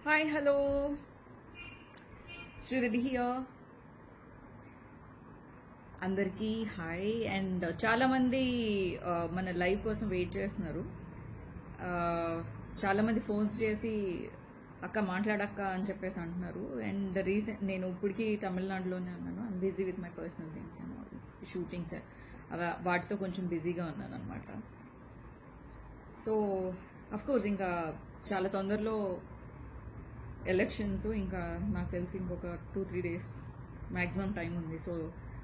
Hi hello Sri Reddy here అందరికీ hi and చాలా మంది ఆ, మన లైవ్ కోసం వెయిట్ చేస్తున్నారు ఆ, చాలా మంది ఫోన్స్ చేసి అక్క మాట్లాడక్క అని చెప్పేసి అంటున్నారు అండ్ రీసెంట్ నేను ఇప్పటికీ తమిళనాడులోనే ఉన్నాను I'm busy with my personal things shootings అవి వాటితో కొంచెం బిజీగా ఉన్నాను అనమాట సో అఫ్ కోర్స్ ఇంకా చాలా తొందరలో ఎలక్షన్స్ ఇంకా నాకు తెలిసి ఇంకొక two three days maximum time ఉంది సో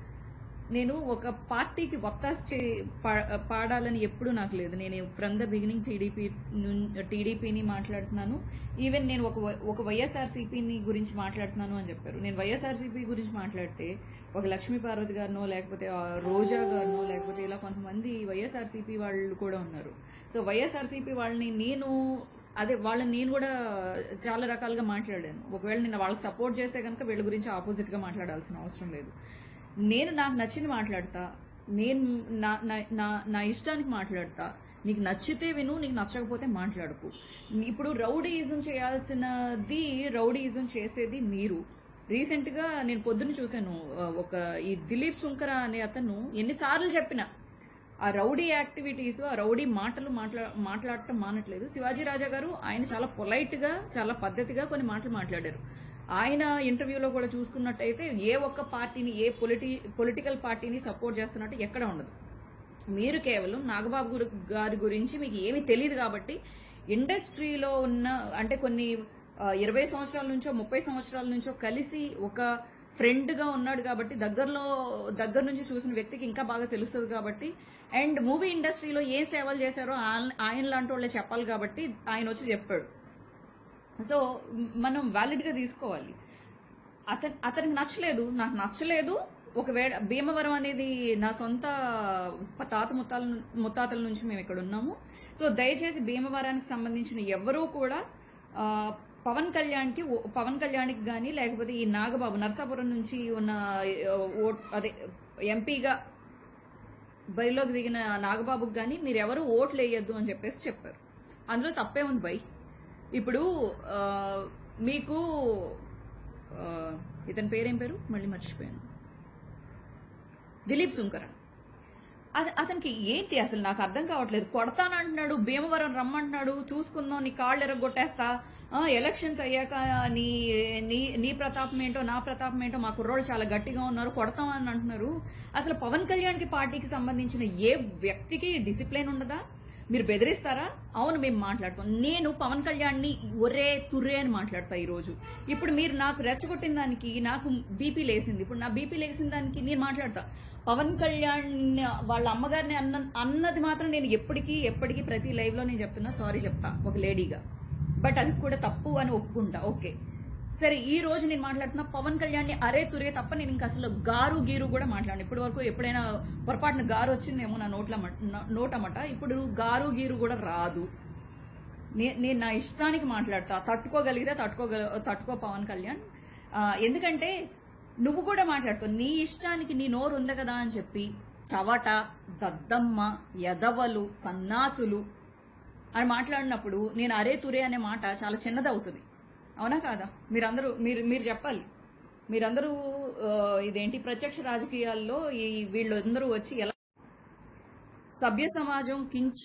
నేను ఒక పార్టీకి వత్తాస్ చే పా- పాడాలని ఎప్పుడు నాకు లేదు నేను ఫ్రమ్ ద బిగినింగ్ టీడీపీ టీడీపీని మాట్లాడుతున్నాను ఈవెన్ నేను ఒక వై- ఒక వైఎస్ఆర్సీపీని గురించి మాట్లాడుతున్నాను అని చెప్పారు నేను వైఎస్ఆర్సీపీ గురించి మాట్లాడితే ఒక లక్ష్మీ పార్వతి గారినో లేకపోతే ఆ రోజా గారినో లేకపోతే ఇలా కొంతమంది వైఎస్ఆర్సీపీ వాళ్ళు కూడా ఉన్నారు సో వైఎస్ఆర్సీపీ వాళ్ళని నేను అదే వాళ్ళని నేను కూడా చాలా రకాలుగా మాట్లాడాను ఒకవేళ నేను వాళ్ళకి సపోర్ట్ చేస్తే కనుక వీళ్ళ గురించి ఆపోజిట్ గా మాట్లాడాల్సిన అవసరం లేదు నేను నాకు నచ్చింది మాట్లాడతా నేను నా నా- నా నా ఇష్టానికి మాట్లాడతా నీకు నచ్చితే విను నీకు నచ్చకపోతే మాట్లాడుకు ఇప్పుడు రౌడీయిజం చేయాల్సినది రౌడీయిజం చేసేది మీరు రీసెంట్ గా నేను పొద్దున్న చూశాను ఆ, ఒక ఈ దిలీప్ సుంకర అనే అతను ఎన్నిసార్లు చెప్పినా ఆ రౌడీ యాక్టివిటీస్ ఆ రౌడీ మాటలు మాట్లా మాట్లాడటం మానట్లేదు శివాజీ రాజా గారు ఆయన చాలా పొలైట్ గా చాలా పద్ధతిగా కొన్ని మాటలు మాట్లాడారు ఆయన ఇంటర్వ్యూలో కూడా చూసుకున్నట్టయితే ఏ ఒక్క పార్టీని ఏ పొలిటి పొలిటికల్ పార్టీని సపోర్ట్ చేస్తున్నట్టు ఎక్కడ ఉండదు మీరు కేవలం నాగబాబు గురు- గారి గురించి మీకు ఏమీ తెలియదు కాబట్టి ఇండస్ట్రీలో ఉన్న అంటే కొన్ని ఆ, ఇరవై సంవత్సరాల నుంచో ముప్పై సంవత్సరాల నుంచో కలిసి ఒక ఫ్రెండ్ గా ఉన్నాడు కాబట్టి దగ్గరలో దగ్గర నుంచి చూసిన వ్యక్తికి ఇంకా బాగా తెలుస్తుంది కాబట్టి అండ్ మూవీ ఇండస్ట్రీలో ఏ సేవలు చేశారో ఆయన- ఆయన లాంటి వాళ్ళే చెప్పాలి కాబట్టి ఆయన వచ్చి చెప్పాడు సో మనం వ్యాలిడ్ గా తీసుకోవాలి అతను అతనికి నచ్చలేదు నాకు నచ్చలేదు ఒకవేళ భీమవరం అనేది నా సొంత ప- తాత ముత్తాల ముత్తాతల నుంచి మేము ఇక్కడ ఉన్నాము సో దయచేసి భీమవరానికి సంబంధించిన ఎవరూ కూడా ఆ, పవన్ కళ్యాణ్కి ఓ- పవన్ కళ్యాణ్కి కానీ లేకపోతే ఈ నాగబాబు నర్సాపురం నుంచి ఉన్న ఆ, ఓట్ అదే ఎంపీగా బరిలోకి దిగిన నాగబాబుకి కానీ మీరు ఎవరు ఓట్లు వేయొద్దు అని చెప్పేసి చెప్పారు అందులో తప్పే ఉంది బై ఇప్పుడు ఆ, మీకు ఆ, ఇతని పేరేం పేరు మళ్ళీ మర్చిపోయాను దిలీప్ సుంకర అత- అతనికి ఏంటి అసలు నాకు అర్థం కావట్లేదు కొడతానంటున్నాడు భీమవరం రమ్మంటున్నాడు చూసుకుందాం నీ కాళ్ళు ఎరగొట్టేస్తా ఆ, ఎలక్షన్స్ అయ్యాక నీ నీ నీ ప్రతాపం ఏంటో నా ప్రతాపం ఏంటో మా కుర్రోళ్ళు చాలా గట్టిగా ఉన్నారు కొడతామని అంటున్నారు అసలు పవన్ కళ్యాణ్ కి పార్టీకి సంబంధించిన ఏ వ్యక్తికి డిసిప్లిన్ ఉండదా మీరు బెదిరిస్తారా అవును మేము మాట్లాడతాం నేను పవన్ కళ్యాణ్ ని ఒరే తుర్రే అని మాట్లాడతా ఈ రోజు ఇప్పుడు మీరు నాకు రెచ్చగొట్టిన దానికి నాకు బీపీ లేసింది ఇప్పుడు నా బీపీ లేసిన దానికి నేను మాట్లాడతా పవన్ కళ్యాణ్ వాళ్ళ అమ్మగారిని అన్న అన్నది మాత్రం నేను ఎప్పటికీ ఎప్పటికీ ప్రతి లైవ్ లో నేను చెప్తున్నా సారీ చెప్తా ఒక లేడీగా బట్ అది కూడా తప్పు అని ఒప్పుకుంటా ఓకే సరే ఈ రోజు నేను మాట్లాడుతున్నా పవన్ కళ్యాణ్ ని అరే తురే తప్ప నేను ఇంకా అసలు గారు గీరు కూడా మాట్లాడను ఇప్పటి వరకు ఎప్పుడైనా పొరపాటున గారు వచ్చిందేమో నా నోట్ల నోటమట ఇప్పుడు గారు గీరు కూడా రాదు నే- నేను నా ఇష్టానికి మాట్లాడతా తట్టుకోగలిగితే తట్టుకోగల తట్టుకో పవన్ కళ్యాణ్ ఆ, ఎందుకంటే నువ్వు కూడా మాట్లాడుతావు నీ ఇష్టానికి నీ నోరు ఉంది కదా అని చెప్పి చవట దద్దమ్మ ఎదవలు సన్నాసులు అని మాట్లాడినప్పుడు నేను అరే తురే అనే మాట చాలా చిన్నది అవుతుంది అవునా కాదా మీరందరూ మీరు మీరు చెప్పాలి మీరందరూ ఆ, ఇదేంటి ప్రత్యక్ష రాజకీయాల్లో ఈ వీళ్ళందరూ వచ్చి ఎలా సభ్య సమాజం కించ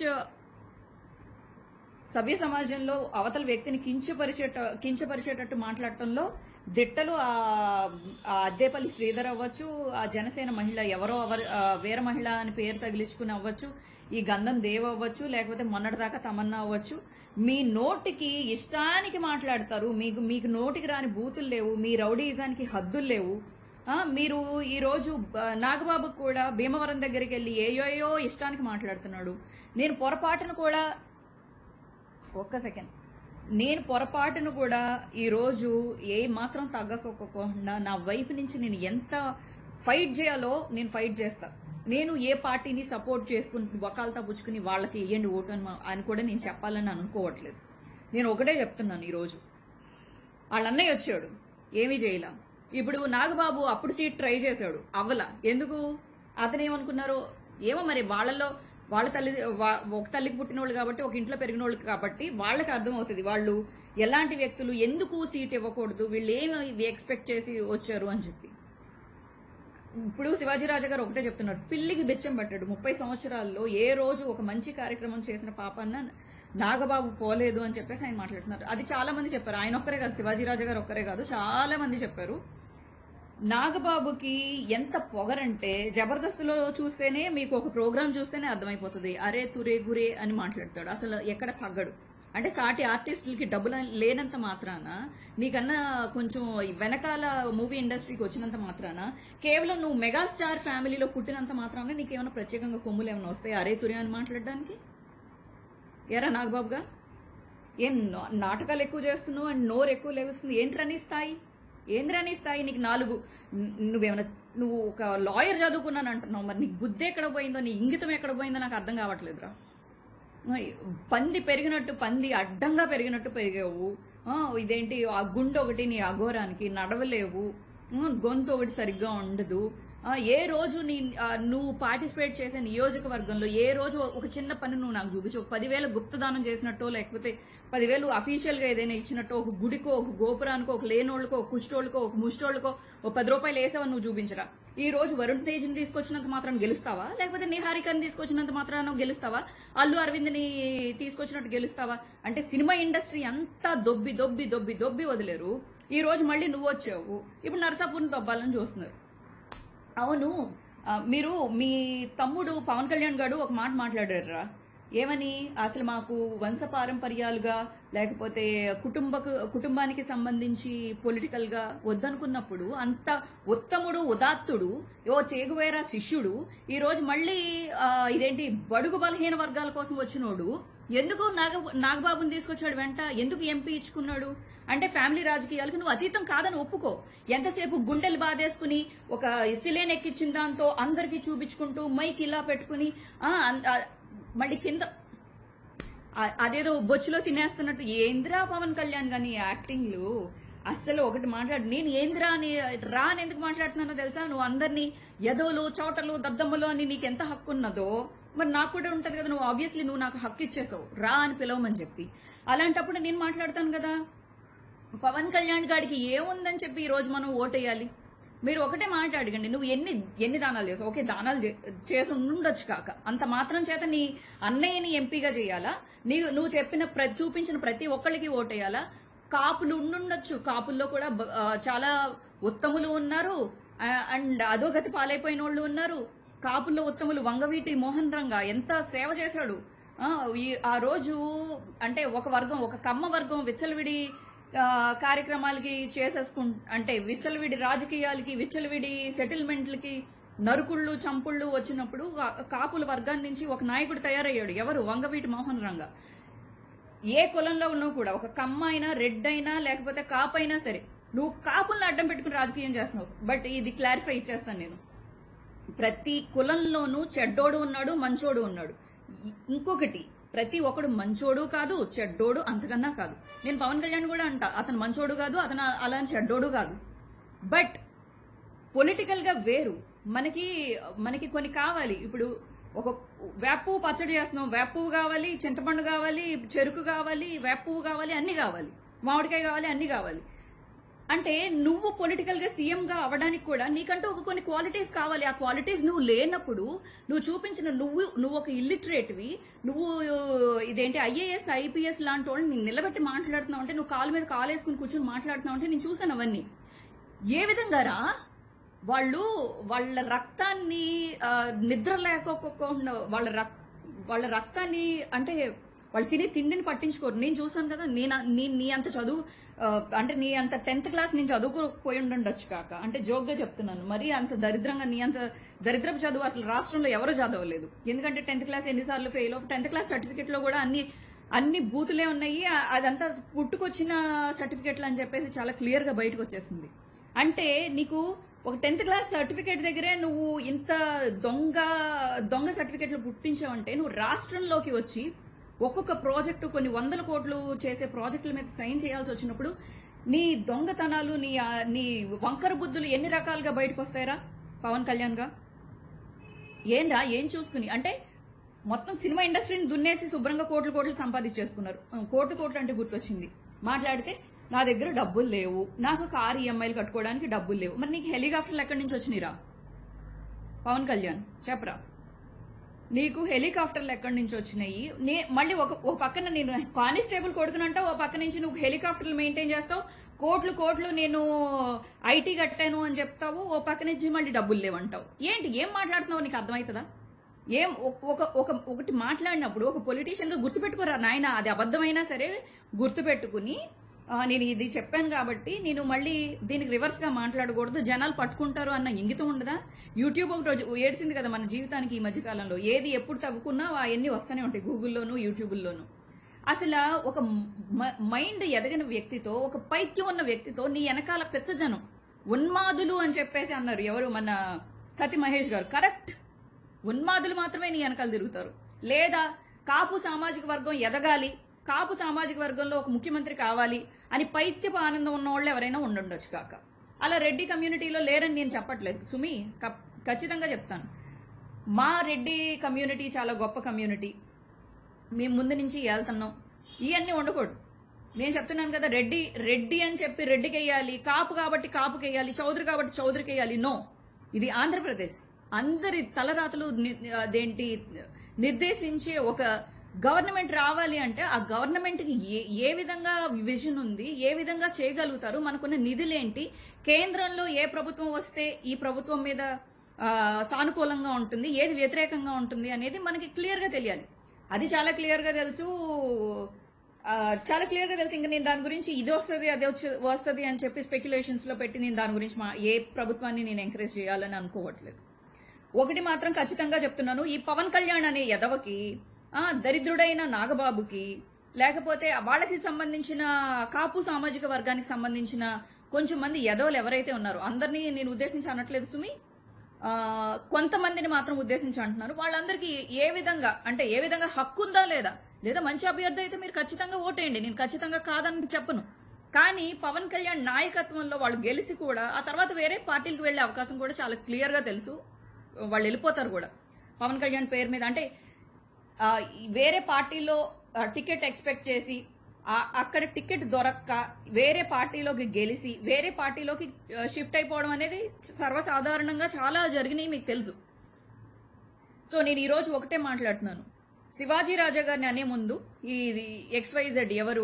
సభ్య సమాజంలో అవతల వ్యక్తిని కించపరిచేట కించపరిచేటట్టు మాట్లాడటంలో దిట్టలు ఆ ఆ అద్దేపల్లి శ్రీధర్ అవ్వచ్చు ఆ జనసేన మహిళ ఎవరో అవర్ ఆ వీర మహిళ అని పేరు తగిలించుకుని అవ్వచ్చు ఈ గంధం దేవ్ అవ్వచ్చు లేకపోతే మొన్నటిదాకా తమన్నా అవ్వచ్చు మీ నోటికి ఇష్టానికి మాట్లాడతారు మీకు మీకు నోటికి రాని బూతులు లేవు మీ రౌడీజానికి హద్దులు లేవు ఆ, మీరు ఈ రోజు ఆ, నాగబాబుకు కూడా భీమవరం దగ్గరికి వెళ్ళి ఏయోయో ఇష్టానికి మాట్లాడుతున్నాడు నేను పొరపాటును కూడా ఒక్క సెకండ్ నేను పొరపాటును కూడా ఈ రోజు ఏ మాత్రం తగ్గకోకుండా నా వైపు నుంచి నేను ఎంత ఫైట్ చేయాలో నేను ఫైట్ చేస్తా నేను ఏ పార్టీని సపోర్ట్ చేసుకుని వకాలతా పుచ్చుకుని వాళ్ళకి ఇయ్యండి ఓటు అని మా- అని కూడా నేను చెప్పాలని అనుకోవట్లేదు నేను ఒకటే చెప్తున్నాను ఈ రోజు వాళ్ళ అన్నయ్య వచ్చాడు ఏమీ చేయలేం ఇప్పుడు నాగబాబు అప్పుడు సీట్ ట్రై చేశాడు అవ్వల ఎందుకు అతను ఏమనుకున్నారు ఏమో మరి వాళ్ళలో వాళ్ళ తల్లి వా- ఒక తల్లికి పుట్టిన వాళ్ళు కాబట్టి ఒక ఇంట్లో పెరిగిన వాళ్ళు కాబట్టి వాళ్ళకి అర్థమవుతుంది వాళ్ళు ఎలాంటి వ్యక్తులు ఎందుకు సీట్ ఇవ్వకూడదు వీళ్ళు ఏమి ఎక్స్పెక్ట్ చేసి వచ్చారు అని చెప్పి ఇప్పుడు శివాజీ రాజా గారు ఒకటే చెప్తున్నారు పిల్లికి బెచ్చం పట్టాడు ముప్పై సంవత్సరాల్లో ఏ రోజు ఒక మంచి కార్యక్రమం చేసిన పాపన్న నాగబాబు పోలేదు అని చెప్పేసి ఆయన మాట్లాడుతున్నారు అది చాలా మంది చెప్పారు ఆయన ఒక్కరే కాదు శివాజీ రాజా గారు ఒక్కరే కాదు చాలా మంది చెప్పారు నాగబాబుకి ఎంత పొగరంటే జబర్దస్త్లో చూస్తేనే మీకు ఒక ప్రోగ్రామ్ చూస్తేనే అర్థమైపోతుంది అరే తురే గురే అని మాట్లాడతాడు అసలు ఎక్కడ తగ్గడు అంటే సాటి ఆర్టిస్టులకి డబ్బులు లేనంత మాత్రాన నీకన్నా కొంచెం వెనకాల మూవీ ఇండస్ట్రీకి వచ్చినంత మాత్రాన కేవలం నువ్వు మెగాస్టార్ ఫ్యామిలీలో పుట్టినంత మాత్రాన నీకేమైనా ప్రత్యేకంగా కొమ్ములు ఏమైనా వస్తాయి అరే తురే అని మాట్లాడడానికి ఎరా నాగబాబుగా ఏం నా- నాటకాలు ఎక్కువ చేస్తున్నావు అండ్ నోరు ఎక్కువ లేగుస్తుంది ఏంట్రని స్థాయి ఏంద్రని స్థాయి నీకు నాలుగు ను- నువ్వేమైనా నువ్వు ఒక లాయర్ చదువుకున్నాను అంటున్నావు మరి నీకు బుద్ధి ఎక్కడ పోయిందో నీ ఇంగితం ఎక్కడ పోయిందో నాకు అర్థం కావట్లేదురా పంది పెరిగినట్టు పంది అడ్డంగా పెరిగినట్టు పెరిగావు ఆ, ఇదేంటి ఆ గుండె ఒకటి నీ అఘోరానికి నడవలేవు ఉమ్, గొంతు ఒకటి సరిగ్గా ఉండదు ఆ, ఏ రోజు నీ ఆ, నువ్వు పార్టిసిపేట్ చేసే నియోజకవర్గంలో ఏ రోజు ఒక చిన్న పని నువ్వు నాకు చూపించు ఒక పదివేల గుప్తదానం చేసినట్టో లేకపోతే పదివేలు అఫీషియల్ గా ఏదైనా ఇచ్చినట్టో ఒక గుడికో ఒక గోపురానికో ఒక లేనోళ్ళకో ఒక కుష్టోళ్ళకో ఒక ముష్టోళ్ళకో ఒక పది రూపాయలు వేసావని నువ్వు చూపించరా ఈ రోజు వరుణ్ తేజ్ని తీసుకొచ్చినంత మాత్రం గెలుస్తావా లేకపోతే నిహారికని తీసుకొచ్చినంత మాత్రం గెలుస్తావా అల్లు అరవింద్ని తీసుకొచ్చినట్టు గెలుస్తావా అంటే సినిమా ఇండస్ట్రీ అంతా దొబ్బి దొబ్బి దొబ్బి దొబ్బి వదిలేరు ఈ రోజు మళ్ళీ నువ్వు వచ్చావు ఇప్పుడు నరసాపూర్ని దొబ్బాలని చూస్తున్నారు అవును ఆ, మీరు మీ తమ్ముడు పవన్ కళ్యాణ్ గారు ఒక మాట మాట్లాడారా ఏమని అసలు మాకు వంశ పారంపర్యాలుగా లేకపోతే కుటుంబ కుటుంబానికి సంబంధించి పొలిటికల్ గా వద్దనుకున్నప్పుడు అంత ఉత్తముడు ఉదాత్తుడు ఓ చేగువేరా శిష్యుడు ఈ రోజు మళ్ళీ ఆ, ఇదేంటి బడుగు బలహీన వర్గాల కోసం వచ్చినోడు ఎందుకు నాగ నాగబాబుని తీసుకొచ్చాడు వెంట ఎందుకు ఎంపీ ఇచ్చుకున్నాడు అంటే ఫ్యామిలీ రాజకీయాలకు నువ్వు అతీతం కాదని ఒప్పుకో ఎంతసేపు గుండెలు బాధేసుకుని ఒక సిలేన్ ఎక్కించిన దాంతో అందరికి చూపించుకుంటూ మైక్ ఇలా పెట్టుకుని ఆ, అన్- ఆ, మళ్ళీ కింద ఆ- అదేదో బొచ్చులో తినేస్తున్నట్టు ఏంద్రా పవన్ కళ్యాణ్ గాని యాక్టింగ్లు అస్సలు ఒకటి మాట్లాడు నేను ఏంద్రా అని రా అని ఎందుకు మాట్లాడుతున్నానో తెలుసా నువ్వు అందరినీ ఎదోలు చోటలు దద్దమ్మలు అని నీకు ఎంత హక్కు ఉన్నదో మరి నాకు కూడా ఉంటది కదా నువ్వు ఆబ్వియస్లీ నువ్వు నాకు హక్కు ఇచ్చేసావు రా అని పిలవమని చెప్పి అలాంటప్పుడు నేను మాట్లాడతాను కదా పవన్ కళ్యాణ్ గారికి ఏముందని చెప్పి ఈ రోజు మనం ఓటేయాలి మీరు ఒకటే మాట అడగండి నువ్వు ఎన్ని ఎన్ని దానాలు చేసావు ఓకే దానాలు చే- చేసి ఉండొచ్చు కాక అంత మాత్రం చేత నీ అన్నయ్యని ఎంపీగా చేయాలా నీ నువ్వు చెప్పిన ప్ర- చూపించిన ప్రతి ఒక్కళ్ళకి ఓటేయాలా కాపులు ఉండుండొచ్చు కాపుల్లో కూడా బ- ఆ, చాలా ఉత్తములు ఉన్నారు ఆ, అండ్ అధోగతి పాలైపోయిన వాళ్ళు ఉన్నారు కాపుల్లో ఉత్తములు వంగవీటి మోహన్ రంగా ఎంత సేవ చేశాడు ఆ, ఈ- ఆ రోజు అంటే ఒక వర్గం ఒక కమ్మ వర్గం విచ్చలవిడి ఆ, కార్యక్రమాలకి చేసేసుకు అంటే విచ్చలవిడి రాజకీయాలకి విచ్చలవిడి సెటిల్మెంట్లకి నరుకుళ్ళు చంపుళ్ళు వచ్చినప్పుడు కా- కాపుల వర్గాన్ని నుంచి ఒక నాయకుడు తయారయ్యాడు ఎవరు వంగవీటి మోహన్ రంగ ఏ కులంలో ఉన్నా కూడా ఒక కమ్మ అయినా రెడ్ అయినా లేకపోతే కాపు అయినా సరే నువ్వు కాపుల్ని అడ్డం పెట్టుకుని రాజకీయం చేస్తున్నావు బట్ ఇది క్లారిఫై ఇచ్చేస్తాను నేను ప్రతి కులంలోనూ చెడ్డోడు ఉన్నాడు మంచోడు ఉన్నాడు ఇ- ఇంకొకటి ప్రతి ఒక్కడు మంచోడు కాదు చెడ్డోడు అంతకన్నా కాదు నేను పవన్ కళ్యాణ్ కూడా అంట అతను మంచోడు కాదు అతను అలా చెడ్డోడు కాదు బట్ పొలిటికల్ గా వేరు మనకి మనకి కొన్ని కావాలి ఇప్పుడు ఒక వేపు పచ్చడి చేస్తున్నాం వేప పువ్వు కావాలి చింతపండు కావాలి చెరుకు కావాలి వేప పువ్వు కావాలి అన్ని కావాలి మామిడికాయ కావాలి అన్ని కావాలి అంటే నువ్వు పొలిటికల్ గా సీఎం గా అవడానికి కూడా నీకంటూ ఒక కొన్ని క్వాలిటీస్ కావాలి ఆ క్వాలిటీస్ నువ్వు లేనప్పుడు నువ్వు చూపించిన నువ్వు నువ్వు ఒక ఇల్లిటరేట్వి నువ్వు ఇదేంటి ఐఏఎస్ ఐపీఎస్ లాంటి వాళ్ళని నేను నిలబెట్టి మాట్లాడుతున్నావు అంటే నువ్వు కాలు మీద కాలు వేసుకుని కూర్చొని మాట్లాడుతున్నావు అంటే నేను చూసాను అవన్నీ ఏ విధంగా రా వాళ్ళు వాళ్ళ రక్తాన్ని ఆ, నిద్ర లేకోకుండా వాళ్ళ రక్ వాళ్ళ రక్తాన్ని అంటే వాళ్ళు తినే తిండిని పట్టించుకోరు నేను చూసాను కదా నేను నీ- నీ అంత చదువు ఆ, అంటే నీ అంత టెన్త్ క్లాస్ నేను చదువుకోపోయి ఉండొచ్చు కాక అంటే జోక్గా చెప్తున్నాను మరి అంత దరిద్రంగా నీ అంత దరిద్రపు చదువు అసలు రాష్ట్రంలో ఎవరు చదవలేదు ఎందుకంటే టెన్త్ క్లాస్ ఎన్నిసార్లు fail of tenth class certificate లో కూడా అన్ని అన్ని బూతులే ఉన్నాయి ఆ- అదంతా పుట్టుకొచ్చిన సర్టిఫికెట్లు అని చెప్పేసి చాలా క్లియర్ గా బయటకు వచ్చేసింది అంటే నీకు ఒక టెన్త్ క్లాస్ సర్టిఫికేట్ దగ్గరే నువ్వు ఇంత దొంగ దొంగ సర్టిఫికేట్లు పుట్టించావంటే నువ్వు రాష్ట్రంలోకి వచ్చి ఒక్కొక్క ప్రాజెక్టు కొన్ని వందల కోట్లు చేసే ప్రాజెక్టుల మీద సైన్ చేయాల్సి వచ్చినప్పుడు నీ దొంగతనాలు నీ ఆ, నీ వంకర బుద్ధులు ఎన్ని రకాలుగా బయటకు వస్తాయరా పవన్ కళ్యాణ్ గా ఏంరా ఏం చూసుకుని అంటే మొత్తం సినిమా ఇండస్ట్రీని దున్నేసి శుభ్రంగా కోట్లు కోట్లు సంపాదించేసుకున్నారు ఆ, కోట్లు కోట్లు అంటే గుర్తొచ్చింది మాట్లాడితే నా దగ్గర డబ్బులు లేవు నాకు కారు ఈఎంఐలు కట్టుకోవడానికి డబ్బులు లేవు మరి నీకు హెలికాప్టర్లు ఎక్కడి నుంచి వచ్చినాయిరా పవన్ కళ్యాణ్ చెప్పరా నీకు హెలికాప్టర్లు ఎక్కడి నుంచి వచ్చినాయి నే మళ్ళీ ఒక ఒక పక్కన నేను కానిస్టేబుల్ కొడుకునంటావు ఓ పక్క నుంచి నువ్వు హెలికాప్టర్లు మెయింటైన్ చేస్తావు కోట్లు కోట్లు నేను ఐటీ కట్టాను అని చెప్తావు ఓ పక్క నుంచి మళ్ళీ డబ్బులు లేవంటావు ఏంటి ఏం మాట్లాడుతున్నావు నీకు అర్థమవుతుందా ఏం ఒక- ఒక ఒక ఒకటి మాట్లాడినప్పుడు ఒక పొలిటీషియన్ గా గుర్తుపెట్టుకోరా నాయన అది అబద్ధమైనా సరే గుర్తుపెట్టుకుని ఆ, నేను ఇది చెప్పాను కాబట్టి నేను మళ్ళీ దీనికి రివర్స్ గా మాట్లాడకూడదు జనాలు పట్టుకుంటారు అన్న ఇంగితం ఉండదా యూట్యూబ్ ఒకటి రోజు ఏడ్చింది కదా మన జీవితానికి ఈ మధ్య కాలంలో ఏది ఎప్పుడు తవ్వుకున్నా అవన్నీ వస్తూనే ఉంటాయి గూగుల్లోను యూట్యూబ్లోను అసలు ఒక మ- మైండ్ ఎదగిన వ్యక్తితో ఒక పైత్యం ఉన్న వ్యక్తితో నీ వెనకాల పెచ్చజనం ఉన్మాదులు అని చెప్పేసి అన్నారు ఎవరు మన కతి మహేష్ గారు కరెక్ట్ ఉన్మాదులు మాత్రమే నీ వెనకాల తిరుగుతారు లేదా కాపు సామాజిక వర్గం ఎదగాలి కాపు సామాజిక వర్గంలో ఒక ముఖ్యమంత్రి కావాలి అని పైత్యపు ఆనందం ఉన్న వాళ్ళు ఎవరైనా ఉండుండొచ్చు కాక అలా రెడ్డి కమ్యూనిటీలో లేరని నేను చెప్పట్లేదు సుమి కప్- ఖచ్చితంగా చెప్తాను మా రెడ్డి కమ్యూనిటీ చాలా గొప్ప కమ్యూనిటీ మేము ముందు నుంచి వెళ్తున్నాం ఇవన్నీ ఉండకూడదు నేను చెప్తున్నాను కదా రెడ్డి రెడ్డి అని చెప్పి రెడ్డికి వేయాలి కాపు కాబట్టి కాపుకి వేయాలి చౌదరి కాబట్టి చౌదరికి వేయాలి నో ఇది ఆంధ్రప్రదేశ్ అందరి తలరాతలు ని- అదేంటి నిర్దేశించే ఒక గవర్నమెంట్ రావాలి అంటే ఆ గవర్నమెంట్ కి ఏ ఏ విధంగా విజన్ ఉంది ఏ విధంగా చేయగలుగుతారు మనకున్న నిధులేంటి కేంద్రంలో ఏ ప్రభుత్వం వస్తే ఈ ప్రభుత్వం మీద ఆ, సానుకూలంగా ఉంటుంది ఏది వ్యతిరేకంగా ఉంటుంది అనేది మనకి క్లియర్ గా తెలియాలి అది చాలా క్లియర్ గా తెలుసు ఆ, చాలా క్లియర్ గా తెలుసు ఇంకా నేను దాని గురించి ఇది వస్తుంది అది వచ్చి వస్తుంది అని చెప్పి స్పెక్యులేషన్స్ లో పెట్టి నేను దాని గురించి మా- ఏ ప్రభుత్వాన్ని నేను ఎంకరేజ్ చేయాలని అనుకోవట్లేదు ఒకటి మాత్రం ఖచ్చితంగా చెప్తున్నాను ఈ పవన్ కళ్యాణ్ అనే ఎదవకి ఆ దరిద్రుడైన నాగబాబుకి లేకపోతే వాళ్ళకి సంబంధించిన కాపు సామాజిక వర్గానికి సంబంధించిన కొంచెం మంది ఎదవలు ఎవరైతే ఉన్నారో అందరినీ నేను ఉద్దేశించి అనట్లేదు సుమి ఆ, కొంతమందిని మాత్రం ఉద్దేశించి అంటున్నారు వాళ్ళందరికీ ఏ విధంగా అంటే ఏ విధంగా హక్కు ఉందా లేదా లేదా మంచి అభ్యర్థి అయితే మీరు ఖచ్చితంగా ఓటేయండి నేను ఖచ్చితంగా కాదని చెప్పను కానీ పవన్ కళ్యాణ్ నాయకత్వంలో వాళ్ళు గెలిచి కూడా ఆ తర్వాత వేరే పార్టీలకు వెళ్లే అవకాశం కూడా చాలా క్లియర్ గా తెలుసు వాళ్ళు వెళ్ళిపోతారు కూడా పవన్ కళ్యాణ్ పేరు మీద అంటే ఆ, ఈ వేరే పార్టీలో ఆ, టికెట్ ఎక్స్పెక్ట్ చేసి ఆ- అక్కడ టికెట్ దొరక్క వేరే పార్టీలోకి గెలిచి వేరే పార్టీలోకి ఆ, షిఫ్ట్ అయిపోవడం అనేది సర్వసాధారణంగా చాలా జరిగినాయి మీకు తెలుసు సో నేను ఈరోజు ఒకటే మాట్లాడుతున్నాను శివాజీ రాజా గారిని అనే ముందు ఈ ఎక్స్వైజెడ్ ఎవరు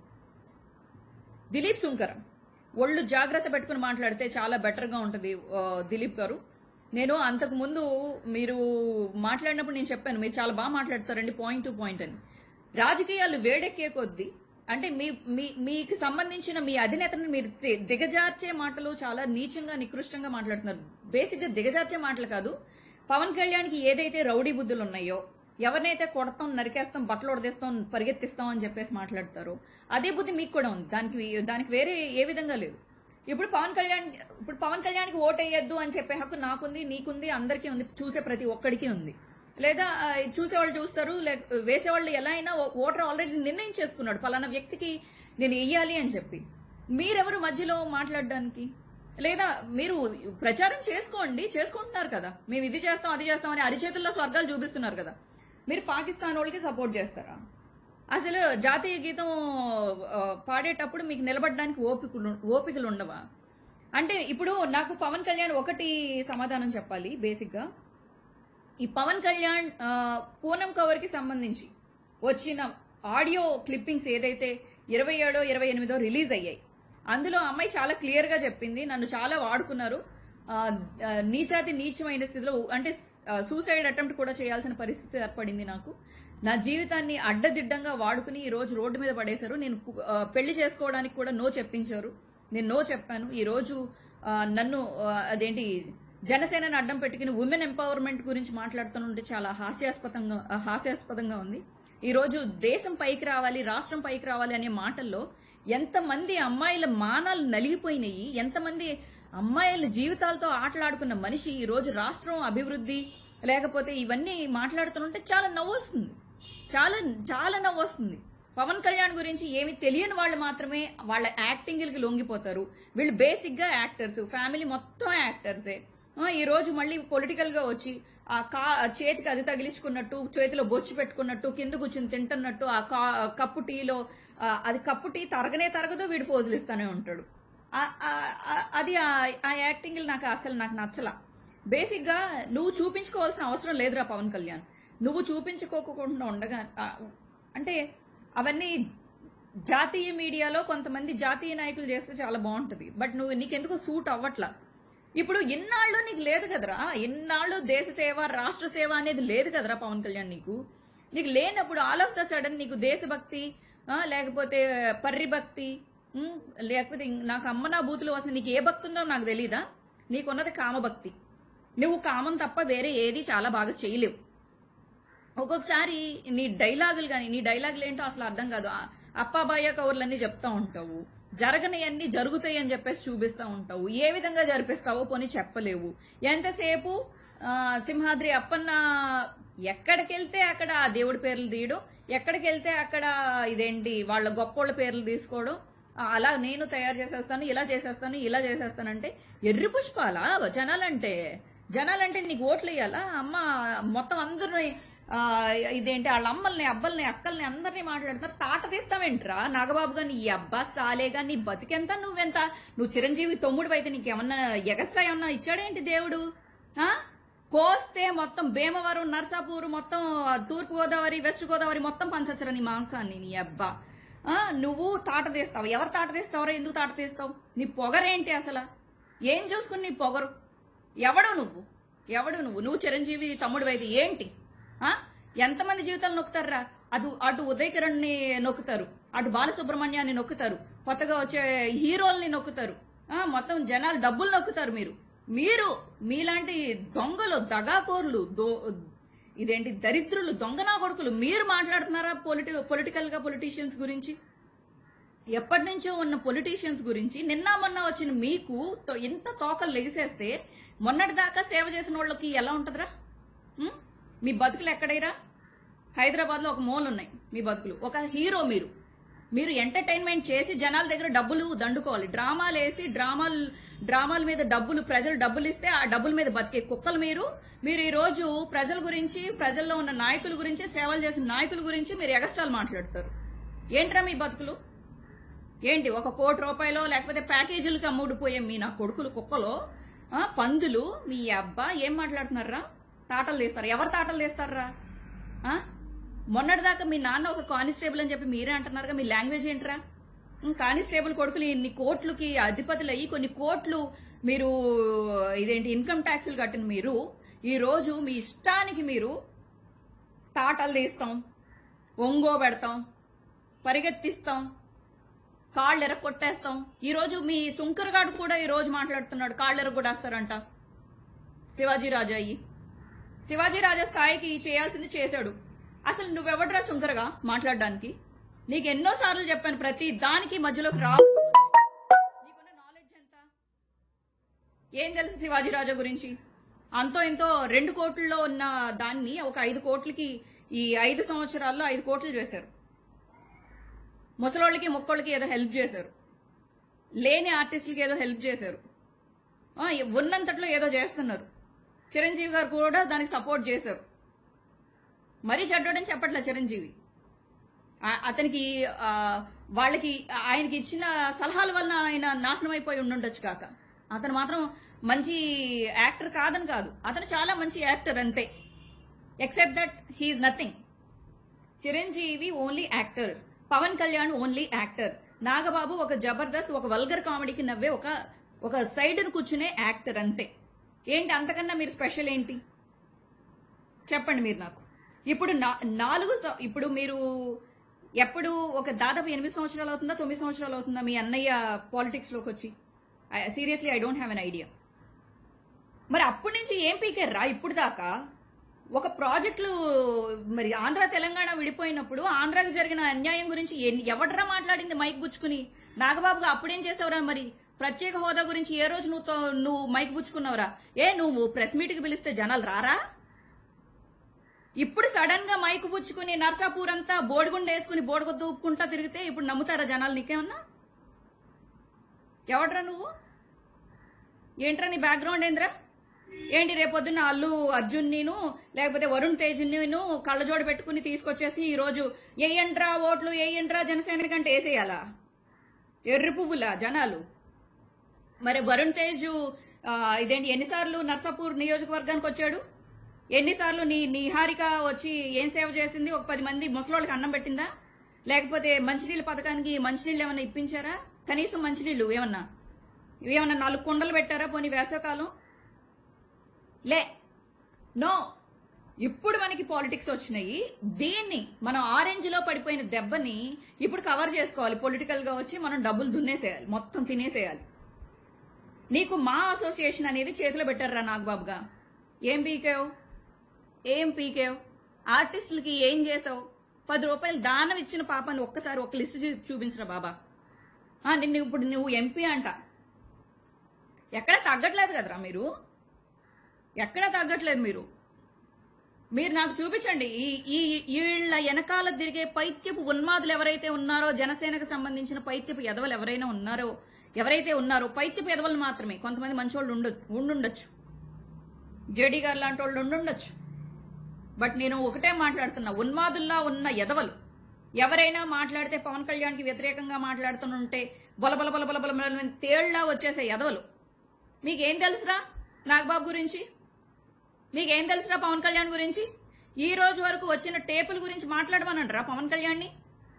దిలీప్ సుంకర్ ఒళ్ళు జాగ్రత్త పెట్టుకుని మాట్లాడితే చాలా బెటర్ గా ఉంటది ఆ, దిలీప్ గారు నేను అంతకు ముందు మీరు మాట్లాడినప్పుడు నేను చెప్పాను మీరు చాలా బాగా మాట్లాడతారండి పాయింట్ టు పాయింట్ అని రాజకీయాలు వేడెక్కే కొద్దీ అంటే మీ మీ మీకు సంబంధించిన మీ అధినేతను మీరు ది- దిగజార్చే మాటలు చాలా నీచంగా నికృష్టంగా మాట్లాడుతున్నారు బేసిక్ గా దిగజార్చే మాటలు కాదు పవన్ కళ్యాణ్కి ఏదైతే రౌడీ బుద్ధులు ఉన్నాయో ఎవరినైతే కొడతాం నరికేస్తాం బట్టలు ఉడదీస్తాం పరిగెత్తిస్తాం అని చెప్పేసి మాట్లాడతారో అదే బుద్ధి మీకు కూడా ఉంది దానికి దానికి వేరే ఏ విధంగా లేదు ఇప్పుడు పవన్ కళ్యాణ్ ఇప్పుడు పవన్ కళ్యాణ్కి ఓట్ వేయద్దు అని చెప్పే హక్కు నాకుంది నీకుంది అందరికీ ఉంది చూసే ప్రతి ఒక్కడికి ఉంది లేదా ఆ, చూసేవాళ్ళు చూస్తారు లేక వేసేవాళ్ళు ఎలా అయినా ఓ- ఓటర్ ఆల్రెడీ నిర్ణయం చేసుకున్నాడు పలానా వ్యక్తికి నేను వెయ్యాలి అని చెప్పి మీరెవరు మధ్యలో మాట్లాడడానికి లేదా మీరు ప్రచారం చేసుకోండి చేసుకుంటున్నారు కదా మేము ఇది చేస్తాం అది చేస్తాం అని అరిచేతుల్లో స్వర్గాలు చూపిస్తున్నారు కదా మీరు పాకిస్తాన్ వాళ్ళకి సపోర్ట్ చేస్తారా అసలు జాతీయ గీతం ఆ, పాడేటప్పుడు మీకు నిలబడడానికి ఓపికలు ఓపికలు ఉండవా అంటే ఇప్పుడు నాకు పవన్ కళ్యాణ్ ఒకటి సమాధానం చెప్పాలి బేసిక్ గా ఈ పవన్ కళ్యాణ్ ఆ, పూనం కవర్ కి సంబంధించి వచ్చిన ఆడియో క్లిప్పింగ్స్ ఏదైతే ఇరవై ఏడో ఇరవై ఎనిమిదో రిలీజ్ అయ్యాయి అందులో అమ్మాయి చాలా క్లియర్ గా చెప్పింది నన్ను చాలా వాడుకున్నారు ఆ, ఆ, నీచాతి నీచమైన స్థితిలో అంటే సూసైడ్ అటెంప్ట్ కూడా చేయాల్సిన పరిస్థితి ఏర్పడింది నాకు నా జీవితాన్ని అడ్డదిడ్డంగా వాడుకుని ఈ రోజు రోడ్డు మీద పడేశారు నేను కు- ఆ, పెళ్లి చేసుకోవడానికి కూడా నో చెప్పించారు నేను నో చెప్పాను ఈ రోజు ఆ, నన్ను ఆ, అదేంటి జనసేనని అడ్డం పెట్టుకుని ఉమెన్ ఎంపవర్మెంట్ గురించి మాట్లాడుతుంటే చాలా హాస్యాస్పదంగా ఆ, హాస్యాస్పదంగా ఉంది ఈ రోజు దేశం పైకి రావాలి రాష్ట్రం పైకి రావాలి అనే మాటల్లో ఎంతమంది అమ్మాయిల మానాలు నలిగిపోయినాయి ఎంతమంది అమ్మాయిల జీవితాలతో ఆటలాడుకున్న మనిషి ఈ రోజు రాష్ట్రం అభివృద్ధి లేకపోతే ఇవన్నీ మాట్లాడుతుంటే చాలా నవ్వు వస్తుంది చాలా చాలా నవ్వు వస్తుంది పవన్ కళ్యాణ్ గురించి ఏమి తెలియని వాళ్ళు మాత్రమే వాళ్ళ యాక్టింగ్లకి లొంగిపోతారు వీళ్ళు బేసిక్ గా యాక్టర్స్ ఫ్యామిలీ మొత్తం యాక్టర్సే ఆ, ఈ రోజు మళ్ళీ పొలిటికల్ గా వచ్చి ఆ కా చేతికి అది తగిలించుకున్నట్టు చేతిలో బొచ్చు పెట్టుకున్నట్టు కింద కూర్చుని తింటున్నట్టు ఆ కా- కప్పు టీలో ఆ, అది కప్పు టీ తరగనే తరగదు వీడు ఫోజులు ఇస్తానే ఉంటాడు ఆ- ఆ- ఆ- అది ఆ- ఆ యాక్టింగ్ నాకు అసలు నాకు నచ్చల బేసిక్ గా నువ్వు చూపించుకోవాల్సిన అవసరం లేదురా పవన్ కళ్యాణ్ నువ్వు చూపించుకోకుండా ఉండగా ఆ, అంటే అవన్నీ జాతీయ మీడియాలో కొంతమంది జాతీయ నాయకులు చేస్తే చాలా బాగుంటది బట్ నువ్వు నీకెందుకు సూట్ అవ్వట్లా ఇప్పుడు ఇన్నాళ్ళు నీకు లేదు కదరా ఇన్నాళ్ళు దేశ సేవ రాష్ట్ర సేవ అనేది లేదు కదరా పవన్ కళ్యాణ్ నీకు నీకు లేనప్పుడు ఆల్ ఆఫ్ ద సడన్ నీకు దేశభక్తి ఆ, లేకపోతే పర్రి భక్తి ఉమ్, లేకపోతే ఇం- నాకు అమ్మ నా బూతులు వస్తుంది నీకు ఏ భక్తి ఉందో నాకు తెలీదా నీకున్నది కామభక్తి నువ్వు కామం తప్ప వేరే ఏది చాలా బాగా చేయలేవు ఒక్కొక్కసారి నీ డైలాగులు కానీ నీ డైలాగులు ఏంటో అసలు అర్థం కాదు ఆ అప్పాబాయ కౌర్లన్నీ చెప్తా ఉంటావు జరగనివన్నీ జరుగుతాయి అని చెప్పేసి చూపిస్తా ఉంటావు ఏ విధంగా జరిపిస్తావో పోనీ చెప్పలేవు ఎంతసేపు ఆ, సింహాద్రి అప్పన్న ఎక్కడికి వెళ్తే అక్కడ ఆ దేవుడి పేర్లు తీయడం ఎక్కడికి వెళ్తే అక్కడ ఇదేంటి వాళ్ళ గొప్పోళ్ళ పేర్లు తీసుకోవడం ఆ, అలా నేను తయారు చేసేస్తాను ఇలా చేసేస్తాను ఇలా చేసేస్తానంటే ఎర్రి పుష్పాలా జనాలంటే జనాలంటే నీకు ఓట్లు వేయాలా అమ్మ మొత్తం అందరిని ఆ, ఇదేంటి వాళ్ళ అమ్మల్ని అబ్బల్ని అక్కల్ని అందరినీ మాట్లాడతారు తాట తీస్తావేంట్రా నాగబాబు గాని ఈ అబ్బా సాలేగా నీ బతికెంత నువ్వెంత నువ్వు చిరంజీవి తమ్ముడు అయితే నీకేమన్నా ఎగస్ట్రా ఏమన్నా ఇచ్చాడేంటి దేవుడు ఆ కోస్తే మొత్తం భీమవరం నర్సాపూర్ మొత్తం తూర్పు గోదావరి వెస్ట్ గోదావరి మొత్తం పంచచ్చరా నీ మాంసాన్ని నీ అబ్బా ఆ, నువ్వు తాట తీస్తావు ఎవరు తాట తీస్తావరా ఎందుకు తాట తీస్తావు నీ పొగరేంటి అసలు ఏం చూసుకుని నీ పొగరు ఎవడు నువ్వు ఎవడు నువ్వు నువ్వు చిరంజీవి తమ్ముడు అయితే ఏంటి ఆ ఎంతమంది జీవితాలు నొక్కుతారా అటు అటు ఉదయ్ కిరణ్ ని నొక్కుతారు అటు బాలసుబ్రహ్మణ్యాన్ని నొక్కుతారు కొత్తగా వచ్చే హీరోల్ని నొక్కుతారు ఆ మొత్తం జనాలు డబ్బులు నొక్కుతారు మీరు మీరు మీలాంటి దొంగలు దగాకోర్లు దో ఇదేంటి దరిద్రులు దొంగనా కొడుకులు మీరు మాట్లాడుతున్నారా పొలిటి పొలిటికల్ గా పొలిటీషియన్స్ గురించి ఎప్పటి నుంచో ఉన్న పొలిటీషియన్స్ గురించి నిన్న మొన్న వచ్చిన మీకు తో- ఇంత తోకలు లెగిసేస్తే మొన్నటి దాకా సేవ చేసిన వాళ్ళకి ఎలా ఉంటదిరా ఉం? మీ బతుకులు ఎక్కడైరా హైదరాబాద్ లో ఒక మూల ఉన్నాయి మీ బతుకులు ఒక హీరో మీరు మీరు ఎంటర్టైన్మెంట్ చేసి జనాల దగ్గర డబ్బులు దండుకోవాలి డ్రామాలు వేసి డ్రామాలు డ్రామాల మీద డబ్బులు ప్రజలు డబ్బులు ఇస్తే ఆ డబ్బుల మీద బతికే కుక్కలు మీరు మీరు ఈ రోజు ప్రజల గురించి ప్రజల్లో ఉన్న నాయకుల గురించి సేవలు చేసిన నాయకుల గురించి మీరు ఎగస్ట్రాలు మాట్లాడతారు ఏంట్రా మీ బతుకులు ఏంటి ఒక కోటి రూపాయలు లేకపోతే ప్యాకేజీలకు అమ్ముడుపోయే మీ నా కొడుకులు కుక్కలో ఆ, పందులు మీ అబ్బా ఏం మాట్లాడుతున్నారా తాటలు తీస్తారు ఎవరు తాటలు తీస్తారా ఆ? మొన్నటిదాకా మీ నాన్న ఒక కానిస్టేబుల్ అని చెప్పి మీరే అంటున్నారుగా మీ లాంగ్వేజ్ ఏంట్రా ఉం, కానిస్టేబుల్ కొడుకులు ఇన్ని కోట్లకి అధిపతులు అయ్యి కొన్ని కోట్లు మీరు ఇదేంటి ఇన్కమ్ ట్యాక్సులు కట్టిన మీరు ఈ రోజు మీ ఇష్టానికి మీరు తాటలు తీస్తాం ఒంగో పెడతాం పరిగెత్తిస్తాం కాళ్ళు ఎరగొట్టేస్తాం ఈ రోజు మీ సుంకరగాడు కూడా ఈ రోజు మాట్లాడుతున్నాడు కాళ్ళు ఎరగొట్టేస్తారంట శివాజీ రాజా అయ్యి శివాజీ రాజా స్థాయికి చేయాల్సింది చేశాడు అసలు నువ్వెవడరా సుంకరగా మాట్లాడడానికి నీకు ఎన్నో సార్లు చెప్పాను ప్రతి దానికి మధ్యలోకి రా నీకున్న నాలెడ్జ్ ఎంత ఏం తెలుసు శివాజీ రాజా గురించి అంతో ఇంతో రెండు కోట్లలో ఉన్న దాన్ని ఒక ఐదు కోట్లకి ఈ ఐదు సంవత్సరాల్లో ఐదు కోట్లు చేశారు ముసలోళ్ళకి మొక్కోళ్ళకి ఏదో హెల్ప్ చేశారు లేని ఆర్టిస్టులకి ఏదో హెల్ప్ చేశారు ఆ, ఉన్నంతట్లో ఏదో చేస్తున్నారు చిరంజీవి గారు కూడా దానికి సపోర్ట్ చేశారు మరీ చెడ్డోడని చెప్పట్లే చిరంజీవి ఆ- అతనికి ఆ, వాళ్ళకి ఆయనకి ఇచ్చిన సలహాల వల్ల ఆయన నాశనం అయిపోయి ఉండుండొచ్చు కాక అతను మాత్రం మంచి యాక్టర్ కాదని కాదు అతను చాలా మంచి యాక్టర్ అంతే except that he is nothing Chiranjeevi only actor Pawan Kalyan only actor Nagababu ఒక జబర్దస్త్ ఒక వల్గర్ కామెడీకి నవ్వే ఒక ఒక సైడ్ కూర్చునే యాక్టర్ అంతే ఏంటి అంతకన్నా మీరు స్పెషల్ ఏంటి చెప్పండి మీరు నాకు ఇప్పుడు నా- నాలుగు సం- ఇప్పుడు మీరు ఎప్పుడు ఒక దాదాపు ఎనిమిది సంవత్సరాలు అవుతుందా తొమ్మిది సంవత్సరాలు అవుతుందా మీ అన్నయ్య పాలిటిక్స్ లోకి వచ్చి seriously I don't have an idea మరి అప్పటి నుంచి ఏం పీకారా ఇప్పుడు దాకా ఒక ప్రాజెక్టులు మరి ఆంధ్ర తెలంగాణ విడిపోయినప్పుడు ఆంధ్రాకి జరిగిన అన్యాయం గురించి ఎన్- ఎవడ్రా మాట్లాడింది మైక్ గుచ్చుకుని నాగబాబుగా అప్పుడేం చేసావురా మరి ప్రత్యేక హోదా గురించి ఏ రోజు నువ్వు తో- నువ్వు మైక్ పుచ్చుకున్నావురా ఏ నువ్వు ప్రెస్ మీట్ కి పిలిస్తే జనాలు రారా ఇప్పుడు సడన్ గా మైక్ పుచ్చుకుని నర్సాపూర్ అంతా బోడిగుండ వేసుకుని బోడగొద్దు ఊపుకుంటా తిరిగితే ఇప్పుడు నమ్ముతారా జనాలు నీకేమన్నా ఎవడ్రా నువ్వు ఏంట్రా నీ బ్యాక్గ్రౌండ్ ఏంద్రా ఏంటి రేపొద్దున అల్లు అర్జున్ నేను లేకపోతే వరుణ్ తేజ్ నేను కళ్ళజోడు పెట్టుకుని తీసుకొచ్చేసి ఈ రోజు ఏయంట్రా ఓట్లు ఏయంట్రా జనసేన కంటే వేసేయాలా ఎర్రి పువ్వులా జనాలు మరి వరుణ్ తేజ్ ఆ, ఇదేంటి ఎన్నిసార్లు నర్సాపూర్ నియోజకవర్గానికి వచ్చాడు ఎన్నిసార్లు నీ నిహారిక వచ్చి ఏం సేవ చేసింది ఒక పది మంది ముసలోళ్ళకి అన్నం పెట్టిందా లేకపోతే మంచినీళ్ళ పథకానికి మంచినీళ్ళు ఏమన్నా ఇప్పించారా కనీసం మంచినీళ్ళు ఏమన్నా ఏమన్నా నాలుగు కుండలు పెట్టారా పోనీ వేసవకాలం లే నో ఇప్పుడు మనకి పాలిటిక్స్ వచ్చినాయి దీన్ని మనం ఆరెంజ్ లో పడిపోయిన దెబ్బని ఇప్పుడు కవర్ చేసుకోవాలి పొలిటికల్ గా వచ్చి మనం డబ్బులు దున్నేసేయాలి మొత్తం తినేసేయాలి నీకు మా అసోసియేషన్ అనేది చేతిలో పెట్టారా నాగబాబుగా ఏం పీకావు ఏం పీకావు ఆర్టిస్టులకి ఏం చేసావు పది రూపాయలు దానం ఇచ్చిన పాపాన్ని ఒక్కసారి ఒక లిస్ట్ చూ- చూపించరా బాబా ఆ, నిన్ను ఇప్పుడు నువ్వు ఎంపీ అంట ఎక్కడ తగ్గట్లేదు కదరా మీరు ఎక్కడ తగ్గట్లేదు మీరు మీరు నాకు చూపించండి ఈ ఈ వీళ్ళ వెనకాల తిరిగే పైత్యపు ఉన్మాదులు ఎవరైతే ఉన్నారో జనసేనకు సంబంధించిన పైత్యపు ఎదవలు ఎవరైనా ఉన్నారో ఎవరైతే ఉన్నారో పైత్యపు ఎదవలు మాత్రమే కొంతమంది మంచోళ్ళు ఉండ ఉండుండొచ్చు జేడీ గారు లాంటి వాళ్ళు ఉండుండొచ్చు బట్ నేను ఒకటే మాట్లాడుతున్నా ఉన్మాదుల్లా ఉన్న ఎదవలు ఎవరైనా మాట్లాడితే పవన్ కళ్యాణ్కి వ్యతిరేకంగా మాట్లాడుతుంటే బలబల బల బల బల బల తేళ్లా వచ్చేసే ఎదవలు మీకేం తెలుసురా నాగబాబు గురించి మీకేం తెలుసురా పవన్ కళ్యాణ్ గురించి ఈ రోజు వరకు వచ్చిన టేపుల గురించి మాట్లాడమనంటారా పవన్ కళ్యాణ్ని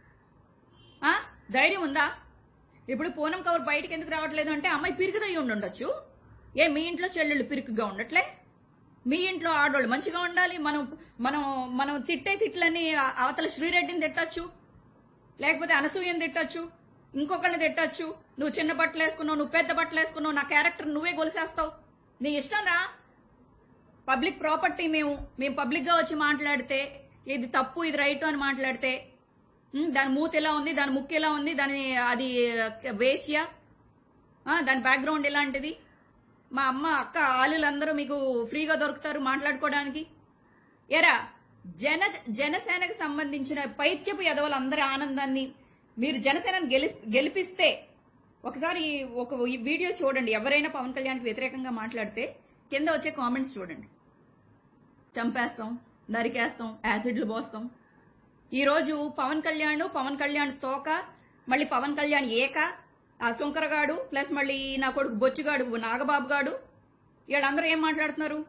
ఆ ధైర్యం ఉందా ఇప్పుడు పూనం కవర్ బయటకు ఎందుకు రావట్లేదు అంటే అమ్మాయి పిరికిదయ్యి ఉండుండొచ్చు ఏ మీ ఇంట్లో చెల్లెళ్ళు పిరికిగా ఉండట్లే మీ ఇంట్లో ఆడవాళ్ళు మంచిగా ఉండాలి మనం మనం మనం తిట్టే తిట్లని ఆ- అవతల శ్రీరెడ్డిని తిట్టచ్చు లేకపోతే అనసూయని తిట్టచ్చు ఇంకొకళ్ళని తిట్టచ్చు నువ్వు చిన్న బట్టలు వేసుకున్నావు నువ్వు పెద్ద బట్టలు వేసుకున్నావు నా క్యారెక్టర్ నువ్వే గొలిసేస్తావు నీ ఇష్టం రా పబ్లిక్ ప్రాపర్టీ మేము మేము పబ్లిక్ గా వచ్చి మాట్లాడితే ఇది తప్పు ఇది రైట్ అని మాట్లాడితే ఉమ్, దాని మూత ఎలా ఉంది దాని ముక్కు ఎలా ఉంది దాని అది వేశ్య ఆ, దాని బ్యాక్గ్రౌండ్ ఎలాంటిది మా అమ్మ అక్క ఆలులందరూ మీకు ఫ్రీగా దొరుకుతారు మాట్లాడుకోవడానికి ఎరా జన జనసేనకు సంబంధించిన పైత్యపు ఎదవలందరి ఆనందాన్ని మీరు జనసేనను గెలి గెలిపిస్తే ఒకసారి ఒక ఈ వీడియో చూడండి ఎవరైనా పవన్ కళ్యాణ్కి వ్యతిరేకంగా మాట్లాడితే కింద వచ్చే కామెంట్స్ చూడండి చంపేస్తాం నరికేస్తాం యాసిడ్లు పోస్తాం ఈ రోజు పవన్ కళ్యాణ్ పవన్ కళ్యాణ్ తోక మళ్ళీ పవన్ కళ్యాణ్ ఏక ఆ శంకరగాడు ప్లస్ మళ్ళీ నా కొడుకు బొచ్చుగాడు నాగబాబు గాడు వీళ్ళందరూ ఏం మాట్లాడుతున్నారు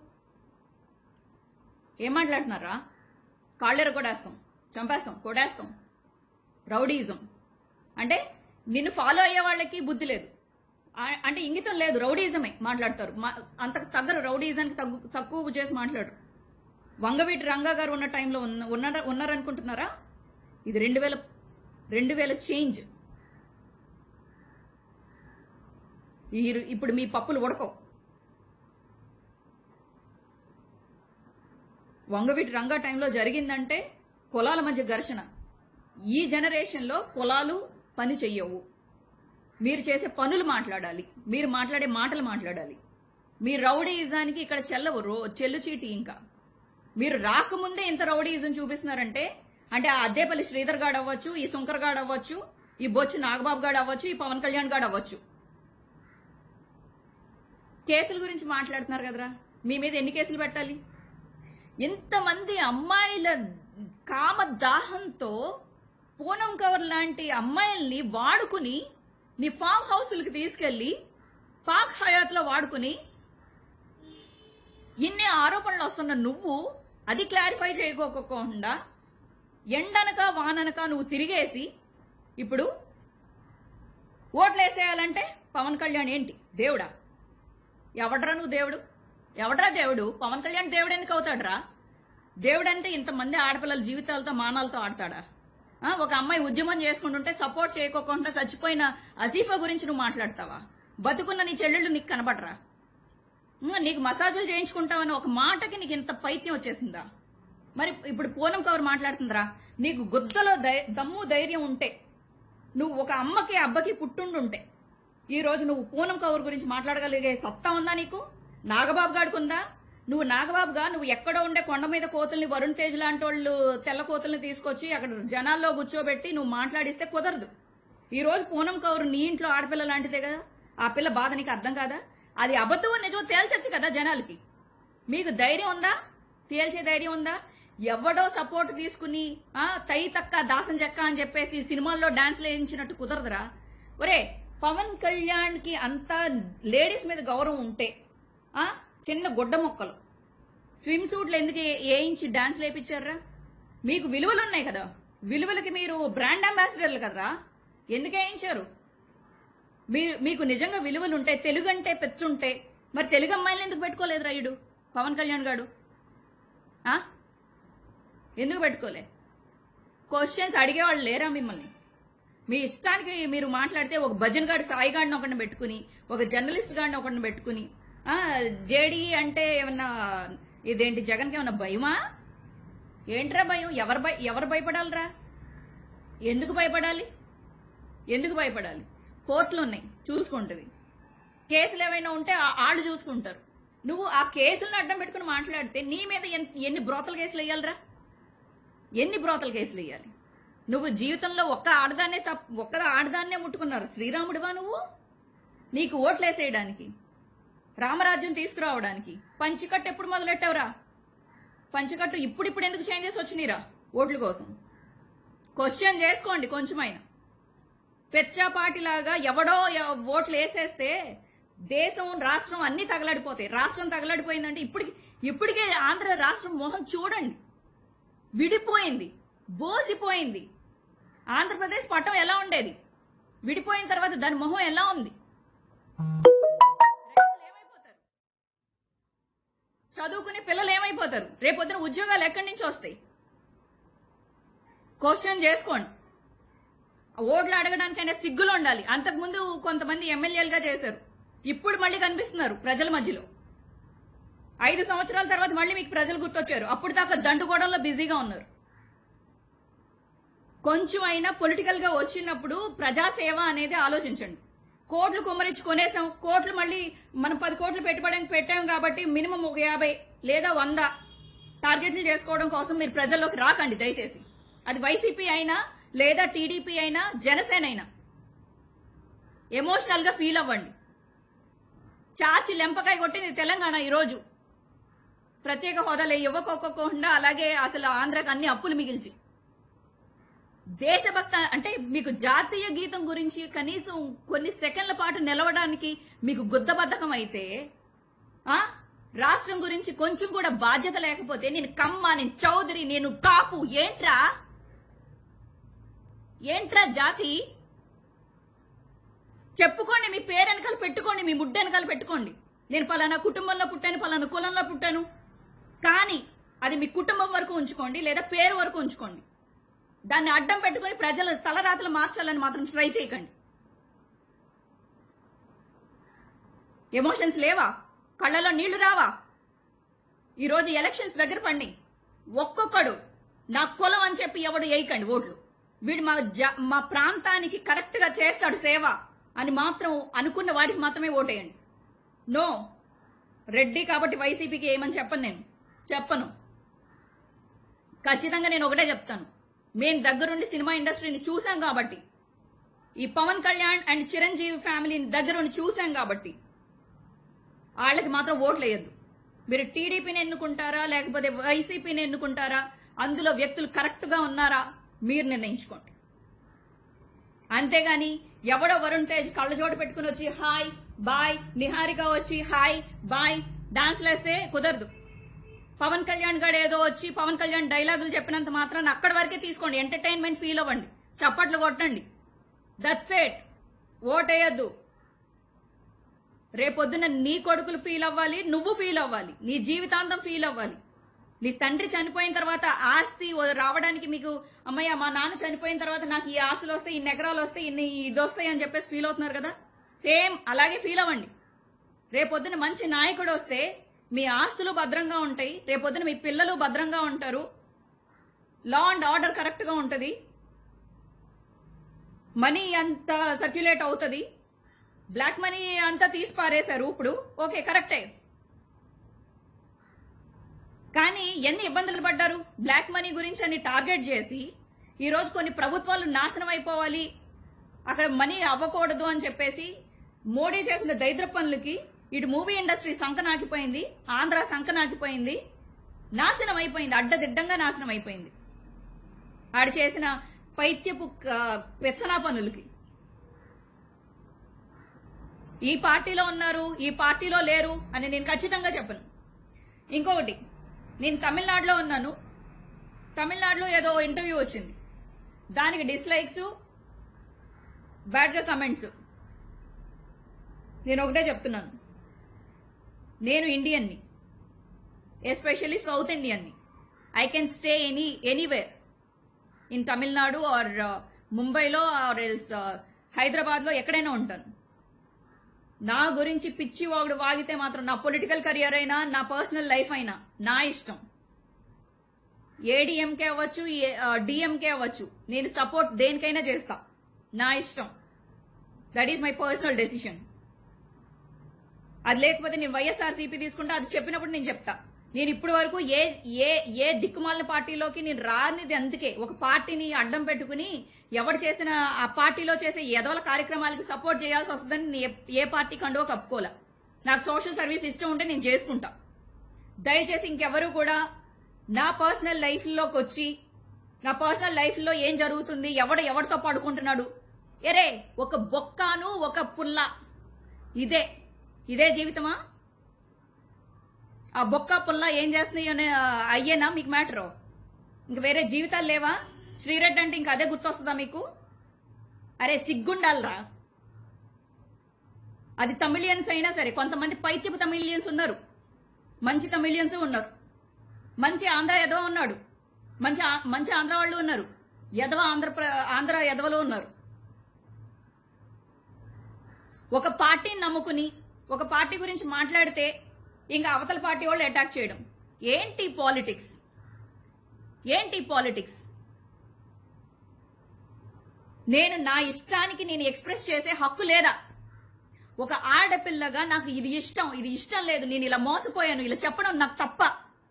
ఏం మాట్లాడుతున్నారా కాళ్ళెర కొడేస్తాం చంపేస్తాం కొడేస్తాం రౌడీజం అంటే నిన్ను ఫాలో అయ్యే వాళ్ళకి బుద్ధి లేదు ఆ- అంటే ఇంగితం లేదు రౌడీజమే మాట్లాడతారు మా- అంతకు తగ్గరు రౌడీజానికి తగ్గు తక్కువ చేసి మాట్లాడరు వంగవీటి రంగా గారు ఉన్న టైంలో ఉన్న ఉన్నారా ఉన్నారనుకుంటున్నారా ఇది రెండు వేల రెండు వేల చేంజ్ ఈ ఇప్పుడు మీ పప్పులు ఉడకవు వంగవీటి రంగా టైంలో జరిగిందంటే కులాల మధ్య ఘర్షణ ఈ జనరేషన్లో కులాలు పని చెయ్యవు మీరు చేసే పనులు మాట్లాడాలి మీరు మాట్లాడే మాటలు మాట్లాడాలి మీ రౌడీయిజానికి ఇక్కడ చెల్లవు రో చెల్లు చీటి ఇంకా మీరు రాకముందే ఇంత రౌడీయిజం చూపిస్తున్నారంటే అంటే ఆ అద్దేపల్లి శ్రీధర్ గాడు అవ్వచ్చు ఈ శంకర్ గాడు అవ్వచ్చు ఈ బొచ్చు నాగబాబు గాడు అవ్వచ్చు ఈ పవన్ కళ్యాణ్ గాడు అవ్వచ్చు కేసుల గురించి మాట్లాడుతున్నారు కదరా మీ మీద ఎన్ని కేసులు పెట్టాలి ఎంతమంది అమ్మాయిల కామ దాహంతో పూనం కవర్ లాంటి అమ్మాయిల్ని వాడుకుని నీ ఫామ్ హౌస్లకి తీసుకెళ్లి పాక్ హయాత్లో వాడుకుని ఇన్ని ఆరోపణలు వస్తున్న నువ్వు అది క్లారిఫై చేయకోకుండా ఎండనక వాననక నువ్వు తిరిగేసి ఇప్పుడు ఓట్లేసేయాలంటే పవన్ కళ్యాణ్ ఏంటి దేవుడా ఎవడ్రా నువ్వు దేవుడు ఎవడ్రా దేవుడు పవన్ కళ్యాణ్ దేవుడు ఎందుకు అవుతాడ్రా దేవుడు అంటే ఇంతమంది ఆడపిల్లల జీవితాలతో మానాలతో ఆడతాడా ఆ, ఒక అమ్మాయి ఉద్యమం చేసుకుంటుంటే సపోర్ట్ చేయకోకుండా చచ్చిపోయిన అసీఫా గురించి నువ్వు మాట్లాడతావా బతుకున్న నీ చెల్లెళ్ళు నీకు కనపడరా ఉమ్, నీకు మసాజులు చేయించుకుంటావని ఒక మాటకి నీకు ఇంత పైత్యం వచ్చేసిందా మరి ఇప్పుడు పూనం కవర్ మాట్లాడుతుందిరా నీకు గుద్దలో ధై- దమ్ము ధైర్యం ఉంటే నువ్వు ఒక అమ్మకి అబ్బకి పుట్టుండుంటే ఈ రోజు నువ్వు పూనం కౌర్ గురించి మాట్లాడగలిగే సత్తా ఉందా నీకు నాగబాబు గాడికి ఉందా నువ్వు నాగబాబుగా నువ్వు ఎక్కడో ఉండే కొండ మీద కోతుల్ని వరుణ్ తేజ్ లాంటి వాళ్ళు తెల్ల కోతుల్ని తీసుకొచ్చి అక్కడ జనాల్లో కూర్చోబెట్టి నువ్వు మాట్లాడిస్తే కుదరదు ఈ రోజు పూనం కౌర్ నీ ఇంట్లో ఆడపిల్ల లాంటిదే కదా ఆ పిల్ల బాధ నీకు అర్థం కాదా అది అబద్ధం నిజం తేల్చచ్చు కదా జనాలకి మీకు ధైర్యం ఉందా తేల్చే ధైర్యం ఉందా ఎవడో సపోర్ట్ తీసుకుని ఆ తై తక్క దాసం చెక్క అని చెప్పేసి సినిమాల్లో డాన్స్లు వేయించినట్టు కుదరదురా ఒరే పవన్ కళ్యాణ్ కి అంత లేడీస్ మీద గౌరవం ఉంటే ఆ చిన్న గుడ్డ మొక్కలు స్విమ్ సూట్లు ఎందుకు ఏ- వేయించి డాన్స్ లేపించారా మీకు విలువలు ఉన్నాయి కదా విలువలకి మీరు బ్రాండ్ అంబాసిడర్లు కదరా ఎందుకు వేయించారు మీరు మీకు నిజంగా విలువలు ఉంటే తెలుగు అంటే పెచ్చుంటే మరి తెలుగు అమ్మాయిలు ఎందుకు పెట్టుకోలేదు రాయుడు పవన్ కళ్యాణ్ గాడు ఆ? ఎందుకు పెట్టుకోలే క్వశ్చన్స్ అడిగేవాళ్ళు లేరా మిమ్మల్ని మీ ఇష్టానికి మీరు మాట్లాడితే ఒక భజన్ గాడి సాయి గాడిని ఒకరిని పెట్టుకుని ఒక జర్నలిస్ట్ గాడిని ఒకరిని పెట్టుకుని ఆ జేడీ అంటే ఏమన్నా ఇదేంటి జగన్కి ఏమన్నా భయమా ఏంట్రా భయం ఎవరు భయ ఎవరు భయపడాలిరా ఎందుకు భయపడాలి ఎందుకు భయపడాలి కోర్టులు ఉన్నాయి చూసుకుంటుంది కేసులు ఏమైనా ఉంటే ఆ- వాళ్ళు చూసుకుంటారు నువ్వు ఆ కేసులను అడ్డం పెట్టుకుని మాట్లాడితే నీ మీద ఎన్- ఎన్ని బ్రోతల కేసులు వేయాలిరా ఎన్ని బ్రోతల కేసులు వేయాలి నువ్వు జీవితంలో ఒక్క ఆడదాన్నే తప్ప ఒక్క ఆడదాన్నే ముట్టుకున్నారు శ్రీరాముడివా నువ్వు నీకు ఓట్లేసేయడానికి రామరాజ్యం తీసుకురావడానికి పంచికట్టు ఎప్పుడు మొదలెట్టావురా పంచకట్టు ఇప్పుడిప్పుడు ఎందుకు చేంజెస్ వచ్చినాయిరా ఓట్ల కోసం క్వశ్చన్ చేసుకోండి కొంచెమైనా పెచ్చాపాటిలాగా ఎవడో ఎవ- ఓట్లు వేసేస్తే దేశం రాష్ట్రం అన్ని తగలడిపోతాయి రాష్ట్రం తగలడిపోయిందంటే ఇప్పటికి ఇప్పటికే ఆంధ్ర రాష్ట్రం మొహం చూడండి విడిపోయింది బోసిపోయింది ఆంధ్రప్రదేశ్ పట్టం ఎలా ఉండేది విడిపోయిన తర్వాత దాని మొహం ఎలా ఉంది రైతులు ఏమైపోతారు చదువుకునే పిల్లలు ఏమైపోతారు రేపొద్దున ఉద్యోగాలు ఎక్కడి నుంచి వస్తాయి క్వశ్చన్ చేసుకోండి ఓట్లు అడగడానికైనా సిగ్గులు ఉండాలి అంతకుముందు కొంతమంది ఎమ్మెల్యేలుగా చేశారు ఇప్పుడు మళ్ళీ కనిపిస్తున్నారు ప్రజల మధ్యలో ఐదు సంవత్సరాల తర్వాత మళ్ళీ మీకు ప్రజలు గుర్తొచ్చారు అప్పుడు దాకా దండుకోవడంలో బిజీగా ఉన్నారు కొంచెం అయినా పొలిటికల్ గా వచ్చినప్పుడు ప్రజాసేవ అనేది ఆలోచించండి కోట్లు కుమ్మరించి కొనేసాం కోట్లు mళ్ళీ మనం పది కోట్లు పెట్టుబడికి పెట్టాం కాబట్టి మినిమం ఒక యాభై లేదా వంద టార్గెట్లు చేసుకోవడం కోసం మీరు ప్రజల్లోకి రాకండి దయచేసి అది వైసీపీ అయినా లేదా టీడీపీ అయినా జనసేన అయినా ఎమోషనల్ గా ఫీల్ అవ్వండి చాచి లెంపకాయ కొట్టింది తెలంగాణ ఈరోజు ప్రత్యేక హోదాలు ఇవ్వకోకుండా అలాగే అసలు ఆంధ్రాకి అన్ని అప్పులు మిగిల్చి దేశభక్త అంటే మీకు జాతీయ గీతం గురించి కనీసం కొన్ని సెకండ్ల పాటు నిలవడానికి మీకు గుద్దబద్ధకం అయితే ఆ రాష్ట్రం గురించి కొంచెం కూడా బాధ్యత లేకపోతే నేను కమ్మ నేను చౌదరి నేను కాపు ఏంట్రా ఏంట్రా జాతి చెప్పుకోండి మీ పేరు వెనకాల పెట్టుకోండి మీ ముడ్డ వెనకాల పెట్టుకోండి నేను పలానా కుటుంబంలో పుట్టాను పలానా కులంలో పుట్టాను కానీ అది మీ కుటుంబం వరకు ఉంచుకోండి లేదా పేరు వరకు ఉంచుకోండి దాన్ని అడ్డం పెట్టుకొని ప్రజల తలరాతలు మార్చాలని మాత్రం ట్రై చేయకండి ఎమోషన్స్ లేవా కళ్ళలో నీళ్లు రావా ఈరోజు ఎలక్షన్స్ దగ్గర పండి ఒక్కొక్కడు నా కులం అని చెప్పి ఎవడు వేయకండి ఓట్లు వీడు మా జా- మా ప్రాంతానికి కరెక్ట్ గా చేస్తాడు సేవ అని మాత్రం అనుకున్న వాడికి మాత్రమే ఓటేయండి నో రెడ్డి కాబట్టి వైసీపీకి ఏమని చెప్పను నేను చెప్పను ఖచ్చితంగా నేను ఒకటే చెప్తాను మేము దగ్గరుండి సినిమా ఇండస్ట్రీని చూసాం కాబట్టి ఈ పవన్ కళ్యాణ్ అండ్ చిరంజీవి ఫ్యామిలీని దగ్గరుండి చూసాం కాబట్టి వాళ్ళకి మాత్రం ఓట్లు వేయద్దు మీరు టీడీపీని ఎన్నుకుంటారా లేకపోతే వైసీపీని ఎన్నుకుంటారా అందులో వ్యక్తులు కరెక్ట్ గా ఉన్నారా మీరు నిర్ణయించుకోండి అంతేగాని ఎవడో వరుణ్ తేజ్ కళ్ళజోడు పెట్టుకుని వచ్చి హాయ్ బాయ్ నిహారిక వచ్చి హాయ్ బాయ్ డాన్స్ లేస్తే కుదరదు పవన్ కళ్యాణ్ గారు ఏదో వచ్చి పవన్ కళ్యాణ్ డైలాగులు చెప్పినంత మాత్రాన్ని అక్కడి వరకే తీసుకోండి ఎంటర్టైన్మెంట్ ఫీల్ అవ్వండి చప్పట్లు కొట్టండి దట్స్ ఎట్ ఓటేయద్దు రేపొద్దున నీ కొడుకులు ఫీల్ అవ్వాలి నువ్వు ఫీల్ అవ్వాలి నీ జీవితాంతం ఫీల్ అవ్వాలి నీ తండ్రి చనిపోయిన తర్వాత ఆస్తి ఓ- రావడానికి మీకు అమ్మయ్య మా నాన్న చనిపోయిన తర్వాత నాకు ఈ ఆస్తులు వస్తాయి ఇన్ని ఎకరాలు వస్తాయి ఇన్ని ఇది వస్తాయి అని చెప్పేసి ఫీల్ అవుతున్నారు కదా సేమ్ అలాగే ఫీల్ అవ్వండి రేపొద్దున మంచి నాయకుడు వస్తే మీ ఆస్తులు భద్రంగా ఉంటాయి రేపొద్దున మీ పిల్లలు భద్రంగా ఉంటారు లా అండ్ ఆర్డర్ కరెక్ట్ గా ఉంటది మనీ అంత సర్క్యులేట్ అవుతుంది బ్లాక్ మనీ అంతా తీసి పారేశారు ఇప్పుడు ఓకే కరెక్టే కానీ ఎన్ని ఇబ్బందులు పడ్డారు బ్లాక్ మనీ గురించి అని టార్గెట్ చేసి ఈ రోజు కొన్ని ప్రభుత్వాలు నాశనం అయిపోవాలి అక్కడ మనీ అవ్వకూడదు అని చెప్పేసి మోడీ చేసిన దరిద్ర పనులకి ఇటు మూవీ ఇండస్ట్రీ సంక నాకిపోయింది ఆంధ్ర సంక నాకిపోయింది నాశనం అయిపోయింది అడ్డదిడ్డంగా నాశనం అయిపోయింది ఆడు చేసిన పైత్యపు ఆ, పెచ్చనా పనులకి ఈ పార్టీలో ఉన్నారు ఈ పార్టీలో లేరు అని నేను ఖచ్చితంగా చెప్పను ఇంకొకటి నేను తమిళనాడులో ఉన్నాను తమిళనాడులో ఏదో ఇంటర్వ్యూ వచ్చింది దానికి డిస్లైక్స్ బ్యాడ్గా కమెంట్స్ నేను ఒకటే చెప్తున్నాను నేను ఇండియన్ని ఎస్పెషల్లీ సౌత్ ఇండియన్ని I can stay any anywhere in Tamil Nadu or ముంబైలో ఆర్ ఎల్స్ హైదరాబాద్లో ఎక్కడైనా ఉంటాను నా గురించి పిచ్చి వాగుడు వాగితే మాత్రం నా పొలిటికల్ కెరియర్ అయినా నా పర్సనల్ లైఫ్ అయినా నా ఇష్టం ఏడిఎంకే అవ్వచ్చు డిఎంకే అవ్వచ్చు నేను సపోర్ట్ దేనికైనా చేస్తా నా ఇష్టం that is my personal decision అది లేకపోతే నేను వైఎస్ఆర్ సిపి తీసుకుంటా అది చెప్పినప్పుడు నేను చెప్తా నేను ఇప్పటి వరకు ఏ ఏ ఏ దిక్కుమాలిన పార్టీలోకి నేను రానిది అందుకే ఒక పార్టీని అడ్డం పెట్టుకుని ఎవరు చేసిన ఆ పార్టీలో చేసే ఎదవల కార్యక్రమాలకి సపోర్ట్ చేయాల్సి వస్తుందని నేను ఏ- ఏ పార్టీ కండువో కప్పుకోలే నాకు సోషల్ సర్వీస్ ఇష్టం ఉంటే నేను చేసుకుంటా దయచేసి ఇంకెవరు కూడా నా పర్సనల్ లైఫ్ లోకి వచ్చి నా పర్సనల్ లైఫ్ లో ఏం జరుగుతుంది ఎవడు ఎవరితో పడుకుంటున్నాడు ఎరే ఒక బొక్కాను ఒక పుల్ల ఇదే ఇదే జీవితమా ఆ బొక్క పుల్ల ఏం చేస్తున్నాయి అనే ఆ, అయ్యేనా మీకు మ్యాటరు ఇంక వేరే జీవితాలు లేవా శ్రీరెడ్డి అంటే ఇంక అదే గుర్తొస్తుందా మీకు అరే సిగ్గుండాలరా అది తమిళియన్స్ అయినా సరే కొంతమంది పైత్యపు తమిళియన్స్ ఉన్నారు మంచి తమిళియన్స్ ఉన్నారు మంచి ఆంధ్ర ఎదవ ఉన్నాడు మంచి ఆ- మంచి ఆంధ్ర వాళ్ళు ఉన్నారు ఎదవ ఆంధ్ర ప్ర- ఆంధ్ర ఎదవలు ఉన్నారు ఒక పార్టీని నమ్ముకుని ఒక పార్టీ గురించి మాట్లాడితే ఇంకా అవతల పార్టీ వాళ్ళు అటాక్ చేయడం ఏంటి పాలిటిక్స్ ఏంటి పాలిటిక్స్ నేను నా ఇష్టానికి నేను ఎక్స్ప్రెస్ చేసే హక్కు లేదా ఒక ఆడపిల్లగా నాకు ఇది ఇష్టం ఇది ఇష్టం లేదు నేను ఇలా మోసపోయాను ఇలా చెప్పడం నాకు తప్ప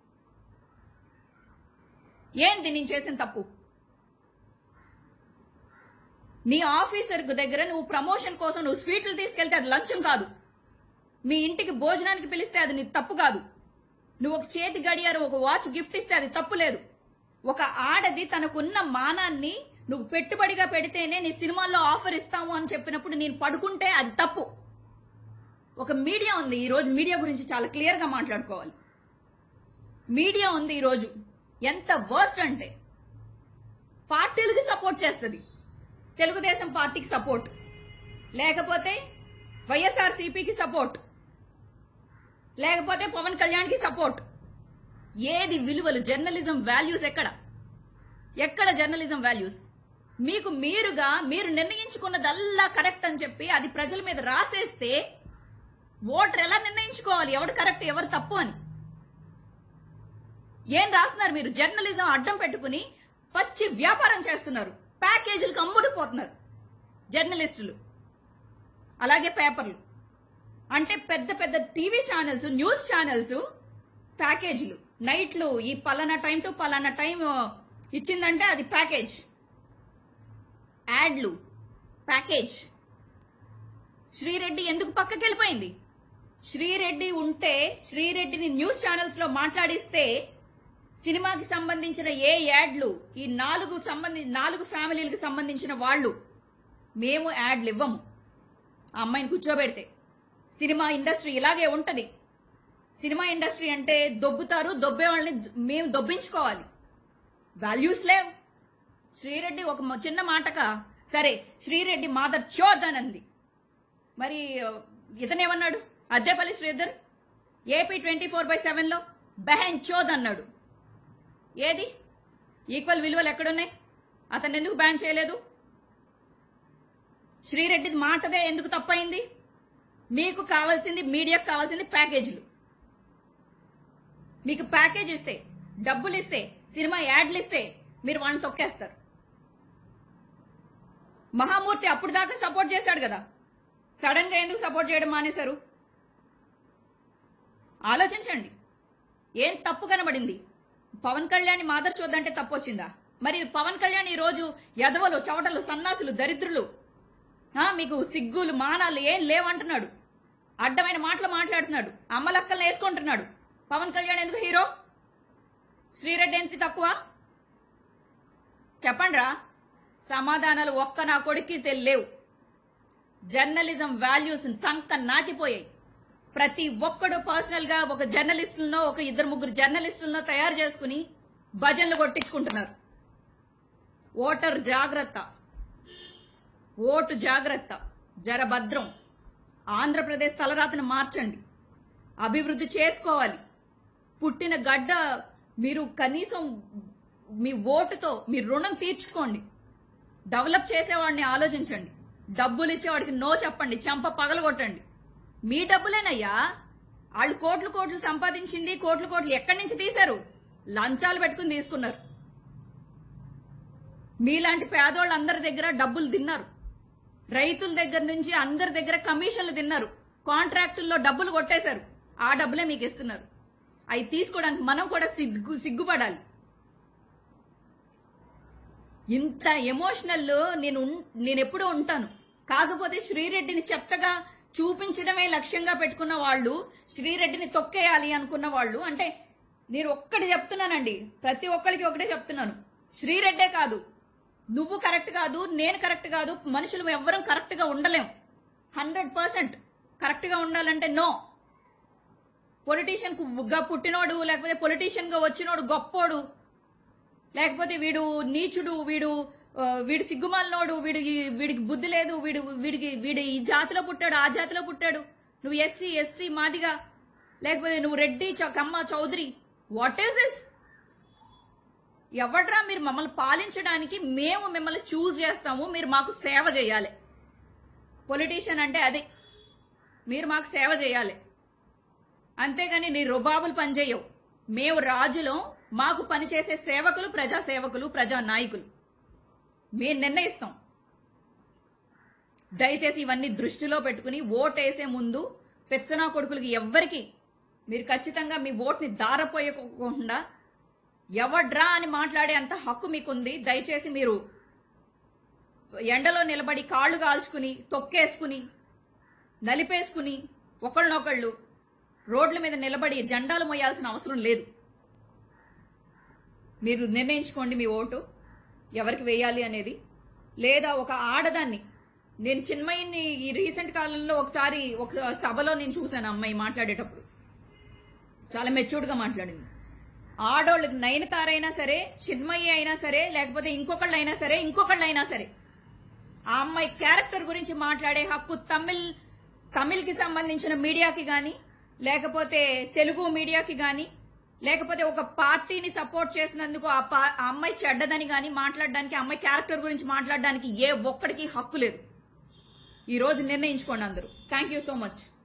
ఏంది నేను చేసిన తప్పు నీ ఆఫీసర్ దగ్గర నువ్వు ప్రమోషన్ కోసం నువ్వు స్వీట్లు తీసుకెళ్తే అది లంచం కాదు మీ ఇంటికి భోజనానికి పిలిస్తే అది నీ తప్పు కాదు నువ్వు ఒక చేతి గడియారు ఒక వాచ్ గిఫ్ట్ ఇస్తే అది తప్పు లేదు ఒక ఆడది తనకున్న మానాన్ని నువ్వు పెట్టుబడిగా పెడితేనే నీ సినిమాల్లో ఆఫర్ ఇస్తాము అని చెప్పినప్పుడు నేను పడుకుంటే అది తప్పు ఒక మీడియా ఉంది ఈ రోజు మీడియా గురించి చాలా క్లియర్ గా మాట్లాడుకోవాలి మీడియా ఉంది ఈ రోజు ఎంత వర్స్ట్ అంటే పార్టీలకి సపోర్ట్ చేస్తుంది తెలుగుదేశం పార్టీకి సపోర్ట్ లేకపోతే వైఎస్ఆర్ సిపికి సపోర్ట్ లేకపోతే పవన్ కళ్యాణ్కి సపోర్ట్ ఏది విలువలు జర్నలిజం వాల్యూస్ ఎక్కడ ఎక్కడ జర్నలిజం వాల్యూస్ మీకు మీరుగా మీరు నిర్ణయించుకున్నదల్లా కరెక్ట్ అని చెప్పి అది ప్రజల మీద రాసేస్తే ఓటర్ ఎలా నిర్ణయించుకోవాలి ఎవరు కరెక్ట్ ఎవరు తప్పు అని ఏం రాస్తున్నారు మీరు జర్నలిజం అడ్డం పెట్టుకుని పచ్చి వ్యాపారం చేస్తున్నారు ప్యాకేజీలకు అమ్ముడుపోతున్నారు జర్నలిస్టులు అలాగే పేపర్లు అంటే పెద్ద పెద్ద టీవీ ఛానల్స్ న్యూస్ ఛానల్స్ ప్యాకేజీలు నైట్లు ఈ పలానా టైం టు పలానా టైం ఇచ్చిందంటే అది ప్యాకేజ్ యాడ్లు ప్యాకేజ్ శ్రీరెడ్డి ఎందుకు పక్కకి వెళ్ళిపోయింది శ్రీరెడ్డి ఉంటే శ్రీరెడ్డిని న్యూస్ ఛానల్స్ లో మాట్లాడిస్తే సినిమాకి సంబంధించిన ఏ యాడ్లు ఈ నాలుగు సంబంధి నాలుగు ఫ్యామిలీలకు సంబంధించిన వాళ్ళు మేము యాడ్లు ఇవ్వము ఆ అమ్మాయిని కూర్చోబెడితే సినిమా ఇండస్ట్రీ ఇలాగే ఉంటది సినిమా ఇండస్ట్రీ అంటే దొబ్బుతారు దొబ్బే వాళ్ళని మేము దొబ్బించుకోవాలి వాల్యూస్ లేవు శ్రీరెడ్డి ఒక మ- చిన్న మాటక సరే శ్రీరెడ్డి మాదర్ చోద్ అని అంది మరి ఇతనేమన్నాడు Addepalli Sridhar AP twenty four by seven లో బెహన్ చోద్ అన్నాడు ఏది ఈక్వల్ విలువలు ఎక్కడున్నాయి అతను ఎందుకు బ్యాన్ చేయలేదు శ్రీరెడ్డి మాటదే ఎందుకు తప్పైంది మీకు కావాల్సింది మీడియాకు కావాల్సింది ప్యాకేజీలు మీకు ప్యాకేజ్ ఇస్తే డబ్బులు ఇస్తే సినిమా యాడ్లు ఇస్తే మీరు వాళ్ళని తొక్కేస్తారు మహామూర్తి అప్పుడు దాకా సపోర్ట్ చేశాడు కదా సడన్ గా ఎందుకు సపోర్ట్ చేయడం మానేశారు ఆలోచించండి ఏం తప్పు కనబడింది పవన్ కళ్యాణ్ మాదర్ చూద్దంటే తప్పు వచ్చిందా మరి పవన్ కళ్యాణ్ ఈ రోజు యదవలు చవటలు సన్నాసులు దరిద్రులు ఆ, మీకు సిగ్గులు మానాలు ఏం లేవంటున్నాడు అడ్డమైన మాటలు మాట్లాడుతున్నాడు అమ్మలక్కల్ని వేసుకుంటున్నాడు పవన్ కళ్యాణ్ ఎందుకు హీరో శ్రీరెడ్డి ఎంత తక్కువ చెప్పండ్రా సమాధానాలు ఒక్క నా కొడుక్కి తెలియవు జర్నలిజం వాల్యూస్ సంక నాకిపోయాయి ప్రతి ఒక్కడు పర్సనల్ గా ఒక జర్నలిస్టులను ఒక ఇద్దరు ముగ్గురు జర్నలిస్టులను తయారు చేసుకుని భజనలు కొట్టించుకుంటున్నారు ఓటర్ జాగ్రత్త ఓటు జాగ్రత్త జరభద్రం ఆంధ్రప్రదేశ్ తలరాతను మార్చండి అభివృద్ధి చేసుకోవాలి పుట్టిన గడ్డ మీరు కనీసం మీ ఓటుతో మీ రుణం తీర్చుకోండి డెవలప్ చేసేవాడిని ఆలోచించండి డబ్బులు ఇచ్చేవాడికి నో చెప్పండి చెంప పగలగొట్టండి మీ డబ్బులేనయ్యా వాళ్ళు కోట్లు కోట్లు సంపాదించింది కోట్లు కోట్లు ఎక్కడి నుంచి తీశారు లంచాలు పెట్టుకుని తీసుకున్నారు మీలాంటి పేదోళ్ళందరి దగ్గర డబ్బులు తిన్నారు రైతుల దగ్గర నుంచి అందరి దగ్గర కమిషన్లు తిన్నారు కాంట్రాక్టుల్లో డబ్బులు కొట్టేశారు ఆ డబ్బులే మీకు ఇస్తున్నారు అవి తీసుకోవడానికి మనం కూడా సిగ్గు సిగ్గుపడాలి ఇంత ఎమోషనల్ నేను ఉన్- నేను ఎప్పుడూ ఉంటాను కాకపోతే శ్రీరెడ్డిని చెత్తగా చూపించడమే లక్ష్యంగా పెట్టుకున్న వాళ్ళు శ్రీరెడ్డిని తొక్కేయాలి అనుకున్న వాళ్ళు అంటే నేను ఒక్కటి చెప్తున్నానండి ప్రతి ఒక్కరికి ఒకటే చెప్తున్నాను శ్రీరెడ్డే కాదు నువ్వు కరెక్ట్ కాదు నేను కరెక్ట్ కాదు మనుషులు ఎవ్వరం కరెక్ట్ గా ఉండలేం హండ్రెడ్ పర్సెంట్ కరెక్ట్ గా ఉండాలంటే నో పొలిటీషియన్ గా పుట్టినోడు లేకపోతే పొలిటీషియన్ గా వచ్చినోడు గొప్పోడు లేకపోతే వీడు నీచుడు వీడు ఆ, వీడు సిగ్గుమాలినోడు వీడి వీడికి బుద్ధి లేదు వీడు వీడికి వీడి ఈ జాతిలో పుట్టాడు ఆ జాతిలో పుట్టాడు నువ్వు ఎస్సీ ఎస్టీ మాదిగా లేకపోతే నువ్వు రెడ్డి చ- Kamma Chowdary what is this ఎవడ్రా మీరు మమ్మల్ని పాలించడానికి మేము మిమ్మల్ని చూస్ చేస్తాము మీరు మాకు సేవ చేయాలి పొలిటీషియన్ అంటే అది మీరు మాకు సేవ చేయాలి అంతేగాని నీ రుబాబులు పనిచేయవు మేము రాజులం మాకు పనిచేసే సేవకులు ప్రజా సేవకులు ప్రజా నాయకులు మేము నిర్ణయిస్తాం దయచేసి ఇవన్నీ దృష్టిలో పెట్టుకుని ఓటేసే ముందు పెచ్చనా కొడుకులకి ఎవ్వరికి మీరు ఖచ్చితంగా మీ ఓట్ని దారపోయకుండా ఎవడ్రా అని మాట్లాడే అంత హక్కు మీకుంది దయచేసి మీరు ఎండలో నిలబడి కాళ్ళు కాల్చుకుని తొక్కేసుకుని నలిపేసుకుని ఒకళ్ళనొకళ్ళు రోడ్ల మీద నిలబడి జెండాలు మోయాల్సిన అవసరం లేదు మీరు నిర్ణయించుకోండి మీ ఓటు ఎవరికి వేయాలి అనేది లేదా ఒక ఆడదాన్ని నేను చిన్మయిని ఈ రీసెంట్ కాలంలో ఒకసారి ఒక సభలో నేను చూశాను అమ్మాయి మాట్లాడేటప్పుడు చాలా మెచ్యూర్డ్ గా మాట్లాడింది ఆడోళ్ళకి నయనతారైనా సరే చిన్మయి అయినా సరే లేకపోతే ఇంకొకళ్ళు అయినా సరే ఇంకొకళ్ళు అయినా సరే ఆ అమ్మాయి క్యారెక్టర్ గురించి మాట్లాడే హక్కు తమిళ్ తమిళ్ కి సంబంధించిన మీడియాకి గాని లేకపోతే తెలుగు మీడియాకి గాని లేకపోతే ఒక పార్టీని సపోర్ట్ చేసినందుకు ఆ పా- ఆ అమ్మాయి చెడ్డదని గాని మాట్లాడడానికి ఆ అమ్మాయి క్యారెక్టర్ గురించి మాట్లాడడానికి ఏ ఒక్కడికి హక్కు లేదు ఈ రోజు నిర్ణయించుకోండి అందరూ థ్యాంక్ యూ సో మచ్